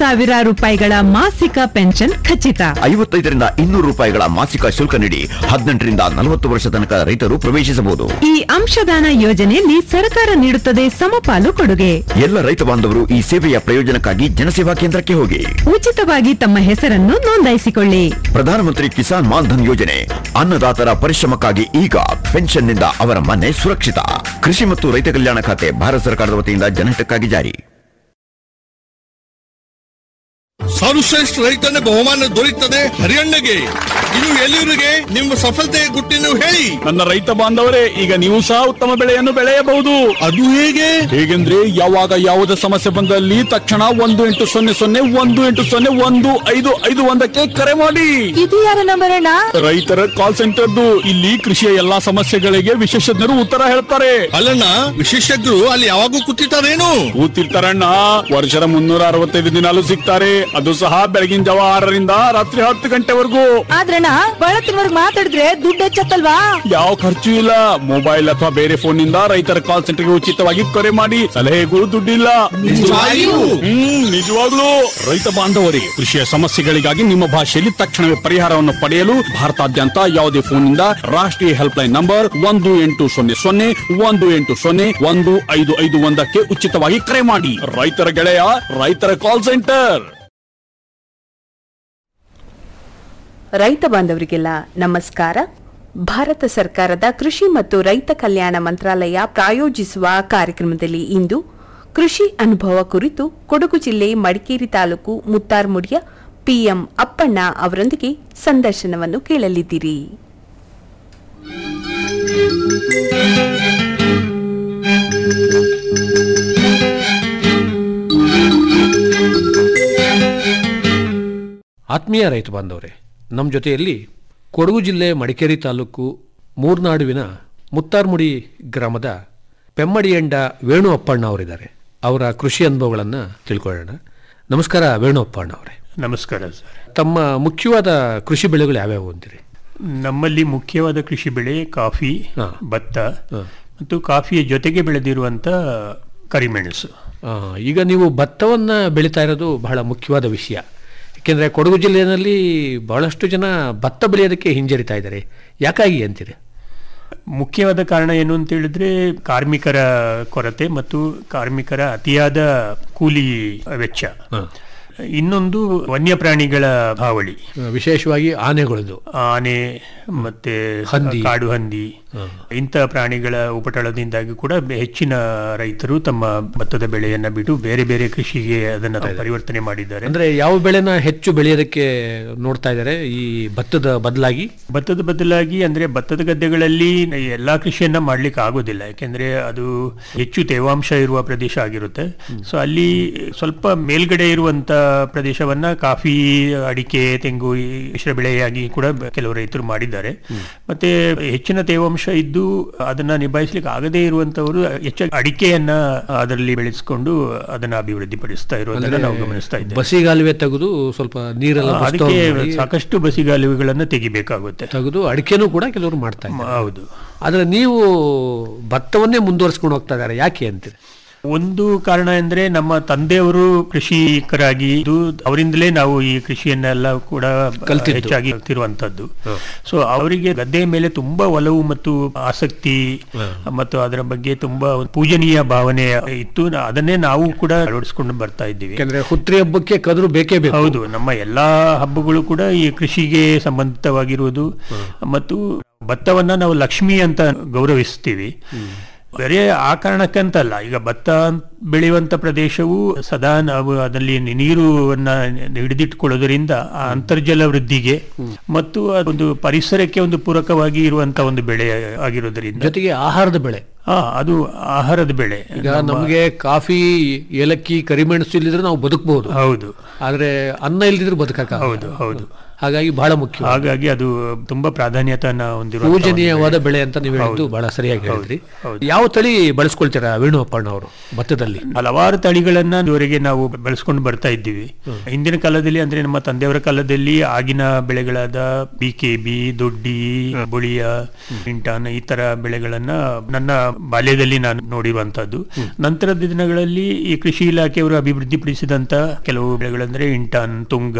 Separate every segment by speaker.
Speaker 1: ಸಾವಿರ ರೂಪಾಯಿಗಳ ಮಾಸಿಕ ಪೆನ್ಷನ್ ಖಚಿತ
Speaker 2: ಐವತ್ತೈದರಿಂದ ಇನ್ನೂರು ರೂಪಾಯಿಗಳ ಮಾಸಿಕ ಶುಲ್ಕ ನೀಡಿ ಹದಿನೆಂಟರಿಂದ ನಲವತ್ತು ವರ್ಷ ತನಕ ರೈತರು ಪ್ರವೇಶಿಸಬಹುದು
Speaker 1: ಈ ಅಂಶದಾನ ಯೋಜನೆಯಲ್ಲಿ ಸರ್ಕಾರ ನೀಡುತ್ತದೆ ಸಮಪಾಲು ಕೊಡುಗೆ
Speaker 2: ಎಲ್ಲ ರೈತ ಬಾಂಧವರು ಈ ಸೇವೆಯ ಪ್ರಯೋಜನಕ್ಕಾಗಿ ಜನಸೇವಾ ಕೇಂದ್ರಕ್ಕೆ ಹೋಗಿ
Speaker 1: ಉಚಿತವಾಗಿ ತಮ್ಮ ಹೆಸರನ್ನು ನೋಂದಾಯಿಸಿಕೊಳ್ಳಿ
Speaker 2: ಪ್ರಧಾನಮಂತ್ರಿ ಕಿಸಾನ್ ಮಾನ್ಧನ್ ಯೋಜನೆ ಅನ್ನದಾತರ ಪರಿಶ್ರಮಕ್ಕಾಗಿ ಈಗ ಪೆನ್ಷನ್ನಿಂದ ಅವರ ಮನೆ ಸುರಕ್ಷಿತ ಕೃಷಿ ಮತ್ತು ರೈತ ಕಲ್ಯಾಣ ಖಾತೆ ಭಾರತ ಸರ್ಕಾರದ ವತಿಯಿಂದ ಜನಹಿತಕ್ಕಾಗಿ ಜಾರಿ
Speaker 3: ಸರ್ವಶ್ರೇಷ್ಠ ರೈತನ ಬಹುಮಾನ ದೊರೆಯುತ್ತದೆ ಹರಿಯಣ್ಣಗೆ ಇದು ಎಲ್ಲಿವರಿಗೆ ನಿಮ್ಮ ಸಫಲತೆಯ ಗುಟ್ಟಿನ ಹೇಳಿ
Speaker 4: ನನ್ನ ರೈತ ಬಾಂಧವರೇ ಈಗ ನೀವು ಸಹ ಉತ್ತಮ ಬೆಳೆಯನ್ನು ಬೆಳೆಯಬಹುದು
Speaker 3: ಅದು ಹೇಗೆ
Speaker 4: ಹೇಗೆಂದ್ರೆ ಯಾವಾಗ ಯಾವುದೇ ಸಮಸ್ಯೆ ಬಂದಲ್ಲಿ ತಕ್ಷಣ ಒಂದು ಎಂಟು ಸೊನ್ನೆ ಸೊನ್ನೆ ಒಂದು ಎಂಟು ಸೊನ್ನೆ ಒಂದು ಐದು ಐದು ಒಂದಕ್ಕೆ ಕರೆ ಮಾಡಿ
Speaker 5: ಇದು ಯಾರ ನಂಬರ್ ಅಣ್ಣ
Speaker 4: ರೈತರ ಕಾಲ್ ಸೆಂಟರ್ದು ಇಲ್ಲಿ ಕೃಷಿಯ ಎಲ್ಲಾ ಸಮಸ್ಯೆಗಳಿಗೆ ವಿಶೇಷಜ್ಞರು ಉತ್ತರ ಹೇಳ್ತಾರೆ
Speaker 3: ಅಲ್ಲಣ್ಣ ವಿಶೇಷಜ್ಞರು ಅಲ್ಲಿ ಯಾವಾಗೂ ಕೂತಿರ್ತಾರೇನು
Speaker 4: ಕೂತಿರ್ತಾರಣ್ಣ ವರ್ಷದ ಮುನ್ನೂರ ಅರವತ್ತೈದು ದಿನಾಲು ಸಿಗ್ತಾರೆ ಅದು ಸಹ ಬೆಳಗಿನ ಜಾವ ಆರರಿಂದ ರಾತ್ರಿ ಹತ್ತು ಗಂಟೆವರೆಗೂ
Speaker 5: ಆದ್ರಣ್ಣ ಬಳತ್ತಿನವರ್ಗ್ ಮಾತಾಡಿದ್ರೆ ದುಡ್ಡು ಹೆಚ್ಚತ್ತಲ್ವಾ
Speaker 4: ಯಾವ ಖರ್ಚು ಇಲ್ಲ ಮೊಬೈಲ್ ಅಥವಾ ಬೇರೆ ಫೋನ್ ನಿಂದ ರೈತರ ಕಾಲ್ ಸೆಂಟರ್ಗೆ ಉಚಿತವಾಗಿ ಕರೆ ಮಾಡಿ ಸಲಹೆಗೂ ದುಡ್ಡಿಲ್ಲ
Speaker 3: ನಿಜವಾಗಿಯೂ?
Speaker 4: ಹ್ಮ್ ನಿಜವಾಗ್ಲೂ ರೈತ ಬಾಂಧವರಿಗೆ ಕೃಷಿಯ ಸಮಸ್ಯೆಗಳಿಗಾಗಿ ನಿಮ್ಮ ಭಾಷೆಯಲ್ಲಿ ತಕ್ಷಣವೇ ಪರಿಹಾರವನ್ನು ಪಡೆಯಲು ಭಾರತಾದ್ಯಂತ ಯಾವುದೇ ಫೋನ್ ನಿಂದ ರಾಷ್ಟ್ರೀಯ ಹೆಲ್ಪ್ ಲೈನ್ ನಂಬರ್ ಒಂದು ಎಂಟು ಸೊನ್ನೆ ಸೊನ್ನೆ ಒಂದು ಎಂಟು ಸೊನ್ನೆ ಒಂದು ಐದು ಐದು ಒಂದಕ್ಕೆ ಉಚಿತವಾಗಿ ಕರೆ ಮಾಡಿ ರೈತರ ಗೆಳೆಯ ರೈತರ ಕಾಲ್ ಸೆಂಟರ್
Speaker 6: ರೈತ ಬಾಂಧವರಿಗೆಲ್ಲ ನಮಸ್ಕಾರ ಭಾರತ ಸರ್ಕಾರದ ಕೃಷಿ ಮತ್ತು ರೈತ ಕಲ್ಯಾಣ ಮಂತ್ರಾಲಯ ಪ್ರಾಯೋಜಿಸುವ ಕಾರ್ಯಕ್ರಮದಲ್ಲಿ ಇಂದು ಕೃಷಿ ಅನುಭವ ಕುರಿತು ಕೊಡಗು ಜಿಲ್ಲೆ ಮಡಿಕೇರಿ ತಾಲೂಕು ಮುತ್ತಾರ್ಮುಡಿಯ ಪಿಎಂ ಅಪ್ಪಣ್ಣ ಅವರೊಂದಿಗೆ ಸಂದರ್ಶನವನ್ನು ಕೇಳಲಿದ್ದೀರಿ
Speaker 7: ಆತ್ಮೀಯ ರೈತ ಬಾಂಧವರೇ ನಮ್ಮ ಜೊತೆಯಲ್ಲಿ ಕೊಡಗು ಜಿಲ್ಲೆ ಮಡಿಕೇರಿ ತಾಲೂಕು ಮೂರ್ನಾಡುವಿನ ಮುತ್ತಾರ್ಮುಡಿ ಗ್ರಾಮದ ಪೆಮ್ಮಡಿಯಂಡ ವೇಣು ಅಪ್ಪಣ್ಣ ಅವರಿದ್ದಾರೆ ಅವರ ಕೃಷಿ ಅನುಭವಗಳನ್ನು ತಿಳ್ಕೊಳ್ಳೋಣ ನಮಸ್ಕಾರ ವೇಣು ಅಪ್ಪಣ್ಣ ಅವರೇ
Speaker 8: ನಮಸ್ಕಾರ ಸರ್
Speaker 7: ತಮ್ಮ ಮುಖ್ಯವಾದ ಕೃಷಿ ಬೆಳೆಗಳು ಯಾವ್ಯಾವು ಅಂತೀರಿ
Speaker 8: ನಮ್ಮಲ್ಲಿ ಮುಖ್ಯವಾದ ಕೃಷಿ ಬೆಳೆ ಕಾಫಿ
Speaker 7: ಹಾ.
Speaker 8: ಭತ್ತ
Speaker 7: ಹಾ.
Speaker 8: ಮತ್ತು ಕಾಫಿಯ ಜೊತೆಗೆ ಬೆಳೆದಿರುವಂತ ಕರಿಮೆಣಸು
Speaker 7: ಆ, ಈಗ ನೀವು ಭತ್ತವನ್ನು ಬೆಳೀತಾ ಇರೋದು ಬಹಳ ಮುಖ್ಯವಾದ ವಿಷಯ ಏಕೆಂದರೆ ಕೊಡಗು ಜಿಲ್ಲೆಯಲ್ಲಿ ಬಹಳಷ್ಟು ಜನ ಭತ್ತ ಬೆಳೆಯೋದಕ್ಕೆ ಹಿಂಜರಿತಾ ಇದ್ದಾರೆ ಯಾಕಾಗಿ ಅಂತೀರಿ
Speaker 8: ಮುಖ್ಯವಾದ ಕಾರಣ ಏನು ಅಂತ ಹೇಳಿದ್ರೆ ಕಾರ್ಮಿಕರ ಕೊರತೆ ಮತ್ತು ಕಾರ್ಮಿಕರ ಅತಿಯಾದ ಕೂಲಿ ವೆಚ್ಚ ಇನ್ನೊಂದು ವನ್ಯಪ್ರಾಣಿಗಳ ಹಾವಳಿ
Speaker 7: ವಿಶೇಷವಾಗಿ ಆನೆಗಳದ್ದು
Speaker 8: ಆನೆ ಮತ್ತೆ
Speaker 7: ಹಂದಿ.
Speaker 8: ಕಾಡು ಹಂದಿ ಇಂಥ ಪ್ರಾಣಿಗಳ ಉಪಟಳದಿಂದಾಗಿ ಕೂಡ ಬೆ- ಹೆಚ್ಚಿನ ರೈತರು ತಮ್ಮ ಭತ್ತದ ಬೆಳೆಯನ್ನ ಬಿಟ್ಟು ಬೇರೆ ಬೇರೆ ಕೃಷಿಗೆ ಅದನ್ನ ಪರಿವರ್ತನೆ ಮಾಡಿದ್ದಾರೆ
Speaker 7: ಅಂದ್ರೆ ಯಾವ ಬೆಳೆನ ಹೆಚ್ಚು ಬೆಳೆಯೋದಕ್ಕೆ ನೋಡ್ತಾ ಇದ್ದಾರೆ ಈ ಭತ್ತದ ಬದಲಾಗಿ
Speaker 8: ಭತ್ತದ ಬದಲಾಗಿ ಅಂದ್ರೆ ಭತ್ತದ ಗದ್ದೆಗಳಲ್ಲಿ ಎಲ್ಲಾ ಕೃಷಿಯನ್ನ ಮಾಡ್ಲಿಕ್ಕೆ ಆಗೋದಿಲ್ಲ ಯಾಕೆಂದ್ರೆ ಅದು ಹೆಚ್ಚು ತೇವಾಂಶ ಇರುವ ಪ್ರದೇಶ ಆಗಿರುತ್ತೆ ಸೊ ಅಲ್ಲಿ ಸ್ವಲ್ಪ ಮೇಲ್ಗಡೆ ಇರುವಂತ ಪ್ರದೇಶವನ್ನ ಕಾಫಿ ಅಡಿಕೆ ತೆಂಗು ಈ ಮಿಶ್ರ ಬೆಳೆಯಾಗಿ ಕೂಡ ಬ- ಕೆಲವು ರೈತರು ಮಾಡಿದ್ದಾರೆ ಮತ್ತೆ ಹೆಚ್ಚಿನ ತೇವಾಂಶ ಇದ್ದು ಅದನ್ನ ನಿಭಾಯಿಸ್ಲಿಕ್ಕೆ ಆಗದೇ ಇರುವಂತವರು ಹೆಚ್ಚಾಗಿ ಅಡಿಕೆಯನ್ನ ಅದರಲ್ಲಿ ಬೆಳೆಸ್ಕೊಂಡು ಅದನ್ನ ಅಭಿವೃದ್ಧಿ ಪಡಿಸ್ತಾ ಇರೋದನ್ನ ನಾವು ಗಮನಿಸ್ತಾ ಇದ್ದೇವೆ
Speaker 7: ಬಸಿಗಾಲುವೆ ತೆಗೆದು ಸ್ವಲ್ಪ ನೀರೆಲ್ಲ
Speaker 8: ಆ,
Speaker 7: ಬಸ್ತಾವ್
Speaker 8: ಅದಕ್ಕೆ
Speaker 7: ಮಾಡಿ
Speaker 8: ಸಾಕಷ್ಟು ಬಸಿಗಾಲುವೆಗಳನ್ನ ತೆಗಿಬೇಕಾಗುತ್ತೆ
Speaker 7: ತೆಗೆದು ಅಡಿಕೆನೂ ಕೂಡ ಕೆಲವರು ಮಾಡ್ತಾ
Speaker 8: ಮ-
Speaker 7: ಇದ್ದಾರೆ
Speaker 8: ಹೌದು
Speaker 7: ಆದ್ರೆ ನೀವು ಭತ್ತವನ್ನೇ ಮುಂದುವರಿಸ್ಕೊಂಡು ಹೋಗ್ತಾ ಇದ್ದಾರೆ ಯಾಕೆ ಅಂತೀರಿ
Speaker 8: ಒಂದು ಕಾರಣ ಅಂದ್ರೆ ನಮ್ಮ ತಂದೆಯವರು ಕೃಷಿಕರಾಗಿ ಇದು ಅವರಿಂದಲೇ ನಾವು ಈ ಕೃಷಿಯನ್ನೆಲ್ಲ ಕೂಡ
Speaker 7: ಕಲ್ತಿದ್ದು.
Speaker 8: ಹೆಚ್ಚಾಗಿ ಕಲ್ತಿರುವಂತದ್ದು ಸೊ ಅವರಿಗೆ ಗದ್ದೆಯ ಮೇಲೆ ತುಂಬಾ ಒಲವು ಮತ್ತು ಆಸಕ್ತಿ ಮತ್ತು ಅದರ ಬಗ್ಗೆ ತುಂಬಾ ಒಂದು ಪೂಜನೀಯ ಭಾವನೆ ಇತ್ತು ನ- ಅದನ್ನೇ ನಾವು ಕೂಡ ಅಳವಡಿಸ್ಕೊಂಡು ಬರ್ತಾ ಇದ್ದೀವಿ
Speaker 7: ಯಾಕಂದ್ರೆ ಹುತ್ರಿ ಹಬ್ಬಕ್ಕೆ ಕದ್ರು ಬೇಕೇ ಬೇಕು
Speaker 8: ಹೌದು ನಮ್ಮ ಎಲ್ಲಾ ಹಬ್ಬಗಳು ಕೂಡ ಈ ಕೃಷಿಗೆ ಸಂಬಂಧಿತವಾಗಿರುವುದು ಮತ್ತು ಭತ್ತವನ್ನ ನಾವು ಲಕ್ಷ್ಮಿ ಅಂತ ಗೌರವಿಸ್ತೀವಿ ಬರೇ ಆ ಕಾರಣಕ್ಕಂತಲ್ಲ ಈಗ ಭತ್ತ ಬೆಳೆಯುವಂತ ಪ್ರದೇಶವು ಸದಾ ನಾವು ಅದರಲ್ಲಿ ನೀರುವನ್ನ ಹಿಡಿದಿಟ್ಕೊಳ್ಳೋದ್ರಿಂದ ಆ ಅಂತರ್ಜಲ ವೃದ್ಧಿಗೆ ಮತ್ತು ಅದೊಂದು ಪರಿಸರಕ್ಕೆ ಒಂದು ಪೂರಕವಾಗಿ ಇರುವಂತ ಒಂದು ಬೆಳೆ ಆಗಿರೋದ್ರಿಂದ
Speaker 7: ಜೊತೆಗೆ ಆಹಾರದ ಬೆಳೆ
Speaker 8: ಆ ಅದು ಆಹಾರದ ಬೆಳೆ
Speaker 7: ಈಗ ನಮಗೆ ಕಾಫಿ ಏಲಕ್ಕಿ ಕರಿಮೆಣಸು ಇಲ್ಲಿದ್ರೆ ನಾವು ಬದುಕಬಹುದು
Speaker 8: ಹೌದು
Speaker 7: ಆದ್ರೆ ಅನ್ನ ಇಲ್ದಿದ್ರೆ ಬದುಕಕ್ಕ
Speaker 8: ಹೌದು ಹೌದು
Speaker 7: ಹಾಗಾಗಿ ಬಹಳ ಮುಖ್ಯ
Speaker 8: ಹಾಗಾಗಿ ಅದು ತುಂಬಾ ಪ್ರಾಧಾನ್ಯತೆಯನ್ನ ಹೊಂದಿರುವ
Speaker 7: ಪೂಜನೀಯವಾದ ಬೆಳೆ ಅಂತ ನೀವು ಹೇಳಿದ್ದು ಬಹಳ ಸರಿಯಾಗಿ ಹೇಳಿದ್ರಿ ಯಾವ ತಳಿ ಬಳಸ್ಕೊಳ್ತೀರಾ ವೇಣುವಪ್ಪಣ್ಣ ಅವರು ಭತ್ತದಲ್ಲಿ
Speaker 8: ಹಲವಾರು ತಳಿಗಳನ್ನ ಇದುವರೆಗೆ ನಾವು ಬೆಳೆಸ್ಕೊಂಡು ಬರ್ತಾ ಇದ್ದೀವಿ ಹಿಂದಿನ ಕಾಲದಲ್ಲಿ ಅಂದ್ರೆ ನಮ್ಮ ತಂದೆಯವರ ಕಾಲದಲ್ಲಿ ಆಗಿನ ಬೆಳೆಗಳಾದ ಬಿ ಕೆ ಬಿ ದೊಡ್ಡಿ ಬುಳಿಯ ಇಂಟಾನ್ ಈ ತರ ಬೆಳೆಗಳನ್ನ ನನ್ನ ಬಾಲ್ಯದಲ್ಲಿ ನಾನು ನೋಡಿರುವಂತದ್ದು ನಂತರದ ದಿನಗಳಲ್ಲಿ ಈ ಕೃಷಿ ಇಲಾಖೆಯವರು ಅಭಿವೃದ್ಧಿಪಡಿಸಿದಂತ ಕೆಲವು ಬೆಳೆಗಳಂದ್ರೆ ಇಂಟಾನ್ ತುಂಗ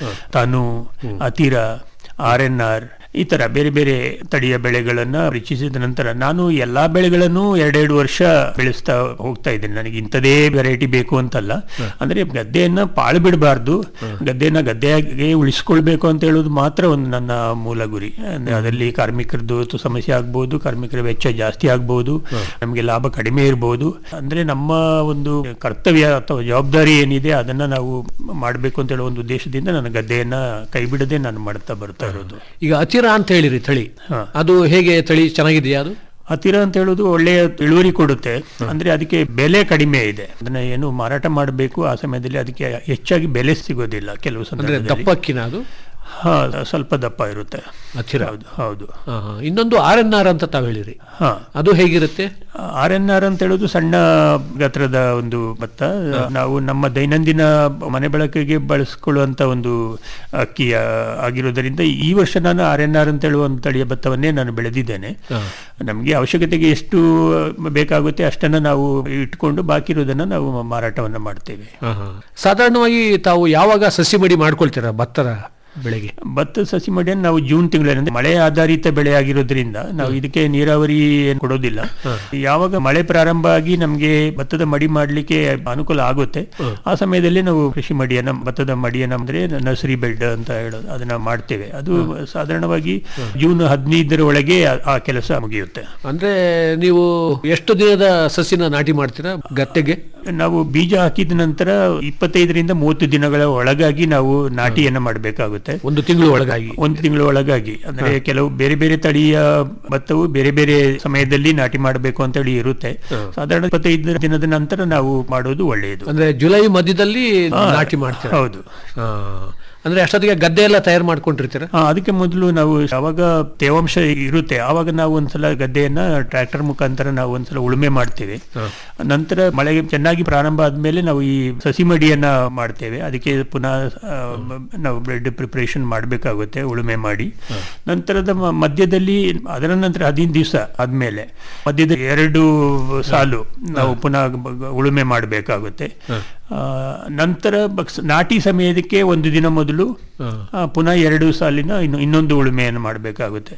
Speaker 8: ತನು ಅತಿರ ಆರ್ ಎನ್ ಆರ್ ಈ ತರ ಬೇರೆ ಬೇರೆ ತಳಿಯ ಬೆಳೆಗಳನ್ನ ಪರಿಚಯಿಸಿದ ನಂತರ ನಾನು ಎಲ್ಲಾ ಬೆಳೆಗಳನ್ನು ಎರಡೆರಡು ವರ್ಷ ಬೆಳೆಸ್ತಾ ಹೋಗ್ತಾ ಇದ್ದೇನೆ ನನಗೆ ಇಂಥದೇ ವೆರೈಟಿ ಬೇಕು ಅಂತಲ್ಲ ಅಂದ್ರೆ ಗದ್ದೆಯನ್ನ ಪಾಳು ಬಿಡಬಾರ್ದು ಗದ್ದೆಯನ್ನ ಗದ್ದೆಯಾಗೆ ಉಳಿಸ್ಕೊಳ್ಬೇಕು ಅಂತ ಹೇಳೋದು ಮಾತ್ರ ಒಂದು ನನ್ನ ಮೂಲ ಗುರಿ ಅಂದ್ರೆ ಅದರಲ್ಲಿ ಕಾರ್ಮಿಕರದ್ದು ತು- ಸಮಸ್ಯೆ ಆಗ್ಬೋದು ಕಾರ್ಮಿಕರ ವೆಚ್ಚ ಜಾಸ್ತಿ ಆಗ್ಬೋದು ನಮಗೆ ಲಾಭ ಕಡಿಮೆ ಇರಬಹುದು ಅಂದ್ರೆ ನಮ್ಮ ಒಂದು ಕರ್ತವ್ಯ ಅಥವಾ ಜವಾಬ್ದಾರಿ ಏನಿದೆ ಅದನ್ನ ನಾವು ಮಾಡಬೇಕು ಅಂತ ಹೇಳೋ ಒಂದು ಉದ್ದೇಶದಿಂದ ನನ್ನ ಗದ್ದೆಯನ್ನ ಕೈ ಬಿಡದೆ ನಾನು ಮಾಡ್ತಾ ಬರ್ತಾ ಇರೋದು
Speaker 7: ಈಗ ಅತಿರ ಅಂತ ಹೇಳಿರಿ ತಳಿ
Speaker 8: ಹಾ.
Speaker 7: ಅದು ಹೇಗೆ ತಳಿ ಚೆನ್ನಾಗಿದೆಯಾ ಅದು
Speaker 8: ಹತ್ತಿರ ಅಂತ ಹೇಳೋದು ಒಳ್ಳೆಯ ಇಳುವರಿ ಕೊಡುತ್ತೆ ಅಂದ್ರೆ ಅದಕ್ಕೆ ಬೆಲೆ ಕಡಿಮೆ ಇದೆ ಅದನ್ನ ಏನು ಮಾರಾಟ ಮಾಡಬೇಕು ಆ ಸಮಯದಲ್ಲಿ ಅದಕ್ಕೆ ಹೆಚ್ಚಾಗಿ ಬೆಲೆ ಸಿಗೋದಿಲ್ಲ ಕೆಲವು
Speaker 7: ಅಂದ್ರೆ
Speaker 8: ಸಂದರ್ಭದಲ್ಲಿ
Speaker 7: ದಪ್ಪಕ್ಕಿನ ಅದು
Speaker 8: ಹಾ ಸ್ವಲ್ಪ ದಪ್ಪ ಇರುತ್ತೆ
Speaker 7: ಹತ್ತಿರ
Speaker 8: ಹೌದು ಹೌದು
Speaker 7: ಹಾ, ಹಾ. ಇನ್ನೊಂದು ಆರ್ ಎನ್ ಆರ್ ಅಂತ ತಾವು ಹೇಳಿರಿ
Speaker 8: ಹಾ
Speaker 7: ಅದು ಹೇಗಿರುತ್ತೆ
Speaker 8: ಆರ್ ಎನ್ ಆರ್ ಅಂತ ಹೇಳೋದು ಸಣ್ಣ ಗಾತ್ರದ ಒಂದು ಭತ್ತ ನಾವು ನಮ್ಮ ದೈನಂದಿನ ಮನೆ ಬಳಕೆಗೆ ಬಳಸ್ಕೊಳ್ಳುವಂತ ಒಂದು ಅಕ್ಕಿ ಆ, ಆಗಿರೋದರಿಂದ ಈ ವರ್ಷ ನಾನು ಆರ್ ಎನ್ ಆರ್ ಅಂತ ಹೇಳುವ ಒಂದು ತಳಿಯ ಭತ್ತವನ್ನೇ ನಾನು ಬೆಳೆದಿದ್ದೇನೆ ನಮಗೆ ಅವಶ್ಯಕತೆಗೆ ಎಷ್ಟು ಬೇಕಾಗುತ್ತೆ ಅಷ್ಟನ್ನ ನಾವು ಇಟ್ಕೊಂಡು ಬಾಕಿ ಇರೋದನ್ನ ನಾವು ಮಾರಾಟವನ್ನ ಮಾಡ್ತೇವೆ
Speaker 7: ಹಾ, ಹಾ. ಸಾಧಾರಣವಾಗಿ ತಾವು ಯಾವಾಗ ಸಸಿ ಮಡಿ ಮಾಡ್ಕೊಳ್ತೀರಾ ಭತ್ತದ ಬೆಳೆಗೆ
Speaker 8: ಭತ್ತ ಸಸಿ ಮಡಿಯನ್ನು ನಾವು ಜೂನ್ ತಿಂಗಳಲ್ಲಿ ಮಳೆ ಆಧಾರಿತ ಬೆಳೆ ಆಗಿರೋದ್ರಿಂದ ನಾವು ಇದಕ್ಕೆ ನೀರಾವರಿ ಏನ್ ಕೊಡೋದಿಲ್ಲ ಯಾವಾಗ ಮಳೆ ಪ್ರಾರಂಭ ಆಗಿ ನಮಗೆ ಭತ್ತದ ಮಡಿ ಮಾಡ್ಲಿಕ್ಕೆ ಅನುಕೂಲ ಆಗುತ್ತೆ ಆ ಸಮಯದಲ್ಲಿ ನಾವು ಕೃಷಿ ಮಡಿಯನ್ನ ಭತ್ತದ ಮಡಿಯನ್ನ ಅಂದ್ರೆ ನರ್ಸರಿ ಬೆಡ್ ಅಂತ ಹೇಳೋದು ಅದನ್ನ ಮಾಡ್ತೇವೆ ಅದು ಸಾಧಾರಣವಾಗಿ ಜೂನ್ ಹದಿನೈದರ ಒಳಗೆ ಆ- ಆ ಕೆಲಸ ಮುಗಿಯುತ್ತೆ
Speaker 7: ಅಂದ್ರೆ ನೀವು ಎಷ್ಟು ದಿನದ ಸಸಿನ ನಾಟಿ ಮಾಡ್ತೀರಾ ಗದ್ದೆಗೆ
Speaker 8: ನಾವು ಬೀಜ ಹಾಕಿದ ನಂತರ ಇಪ್ಪತ್ತೈದರಿಂದ ಮೂವತ್ತು ದಿನಗಳ ಒಳಗಾಗಿ ನಾವು ನಾಟಿಯನ್ನ ಮಾಡಬೇಕಾಗುತ್ತೆ
Speaker 7: ಒಂದು ತಿಂಗಳು ಒಳಗಾಗಿ
Speaker 8: ಒಂದು ತಿಂಗಳ ಒಳಗಾಗಿ ಅಂದ್ರೆ ಕೆಲವು ಬೇರೆ ಬೇರೆ ತಳಿಯ ಭತ್ತವು ಬೇರೆ ಬೇರೆ ಸಮಯದಲ್ಲಿ ನಾಟಿ ಮಾಡಬೇಕು ಅಂತ ಹೇಳಿ ಇರುತ್ತೆ ಸಾಧಾರಣ ಇಪ್ಪತ್ತೈದು ದಿನದ ನಂತರ ನಾವು ಮಾಡೋದು ಒಳ್ಳೆಯದು
Speaker 7: ಅಂದ್ರೆ ಜುಲೈ ಮಧ್ಯದಲ್ಲಿ ನಾಟಿ ಮಾಡ್ತೀರಾ
Speaker 8: ಹೌದು
Speaker 7: ಹಾ. ಅಂದ್ರೆ ಅಷ್ಟೊತ್ತಿಗೆ ಗದ್ದೆ ಎಲ್ಲ ತಯಾರು ಮಾಡ್ಕೊಂಡಿರ್ತೀರಾ
Speaker 8: ಹಾ, ಅದಕ್ಕೆ ಮೊದಲು ನಾವು ಯಾವಾಗ ತೇವಾಂಶ ಇರುತ್ತೆ ಆವಾಗ ನಾವು ಒಂದ್ಸಲ ಗದ್ದೆಯನ್ನ ಟ್ರ್ಯಾಕ್ಟರ್ ಮುಖಾಂತರ ನಾವು ಒಂದ್ಸಲ ಉಳುಮೆ ಮಾಡ್ತೇವೆ ನಂತರ ಮಳೆ ಚೆನ್ನಾಗಿ ಪ್ರಾರಂಭ ಆದ್ಮೇಲೆ ನಾವು ಈ ಸಸಿ ಮಡಿಯನ್ನ ಮಾಡ್ತೇವೆ ಅದಕ್ಕೆ ಪುನಃ ಆ, ನಾವು ಬ್ರೆಡ್ ಪ್ರಿಪರೇಷನ್ ಮಾಡಬೇಕಾಗುತ್ತೆ ಉಳುಮೆ ಮಾಡಿ ನಂತರದ ಮ- ಮಧ್ಯದಲ್ಲಿ ಅದರ ನಂತರ ಹದಿನೈದು ದಿವಸ ಆದ್ಮೇಲೆ ಮಧ್ಯದ ಎರಡು ಸಾಲು ನಾವು ಪುನಃ ಬ- ಉಳುಮೆ ಮಾಡಬೇಕಾಗುತ್ತೆ ಆ, ನಂತರ ಬಕ್ಸ್- ನಾಟಿ ಸಮಯಕ್ಕೆ ಒಂದು ದಿನ ಮೊದಲು ಆ, ಪುನಃ ಎರಡು ಸಾಲಿನ ಇನ್ನು ಇನ್ನೊಂದು ಉಳುಮೆಯನ್ನು ಮಾಡಬೇಕಾಗುತ್ತೆ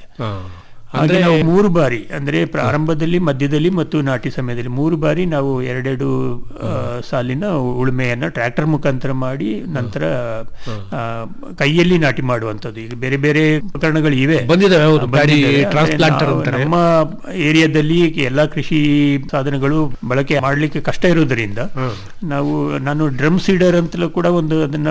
Speaker 8: ಹಾಗೆ ನಾವು ಮೂರು ಬಾರಿ ಅಂದ್ರೆ ಪ್ರಾರಂಭದಲ್ಲಿ ಮಧ್ಯದಲ್ಲಿ ಮತ್ತು ನಾಟಿ ಸಮಯದಲ್ಲಿ ಮೂರು ಬಾರಿ ನಾವು ಎರಡೆರಡು ಆ, ಸಾಲಿನ ಉಳುಮೆಯನ್ನ ಟ್ರ್ಯಾಕ್ಟರ್ ಮುಖಾಂತರ ಮಾಡಿ ನಂತರ ಆ, ಕೈಯಲ್ಲಿ ನಾಟಿ ಮಾಡುವಂಥದ್ದು ಈಗ ಬೇರೆ ಬೇರೆ ಉಪಕರಣಗಳು ಇವೆ
Speaker 7: ಬಂದಿದ್ದಾವೆ, ಹೌದು. ಗಾಡಿ
Speaker 8: ಬಂದಿದ್ದಾವೆ. ಅಂದ್ರೆ
Speaker 7: transplanter
Speaker 8: ನಾವು
Speaker 7: ಅಂತಾರೆ.
Speaker 8: ನಮ್ಮ ಏರಿಯಾದಲ್ಲಿ ಎಲ್ಲಾ ಕೃಷಿ ಸಾಧನಗಳು ಬಳಕೆ ಮಾಡ್ಲಿಕ್ಕೆ ಕಷ್ಟ ಇರೋದ್ರಿಂದ ನಾವು ನಾನು ಡ್ರಮ್ ಸೀಡರ್ ಅಂತಲೂ ಕೂಡ ಒಂದು ಅದನ್ನ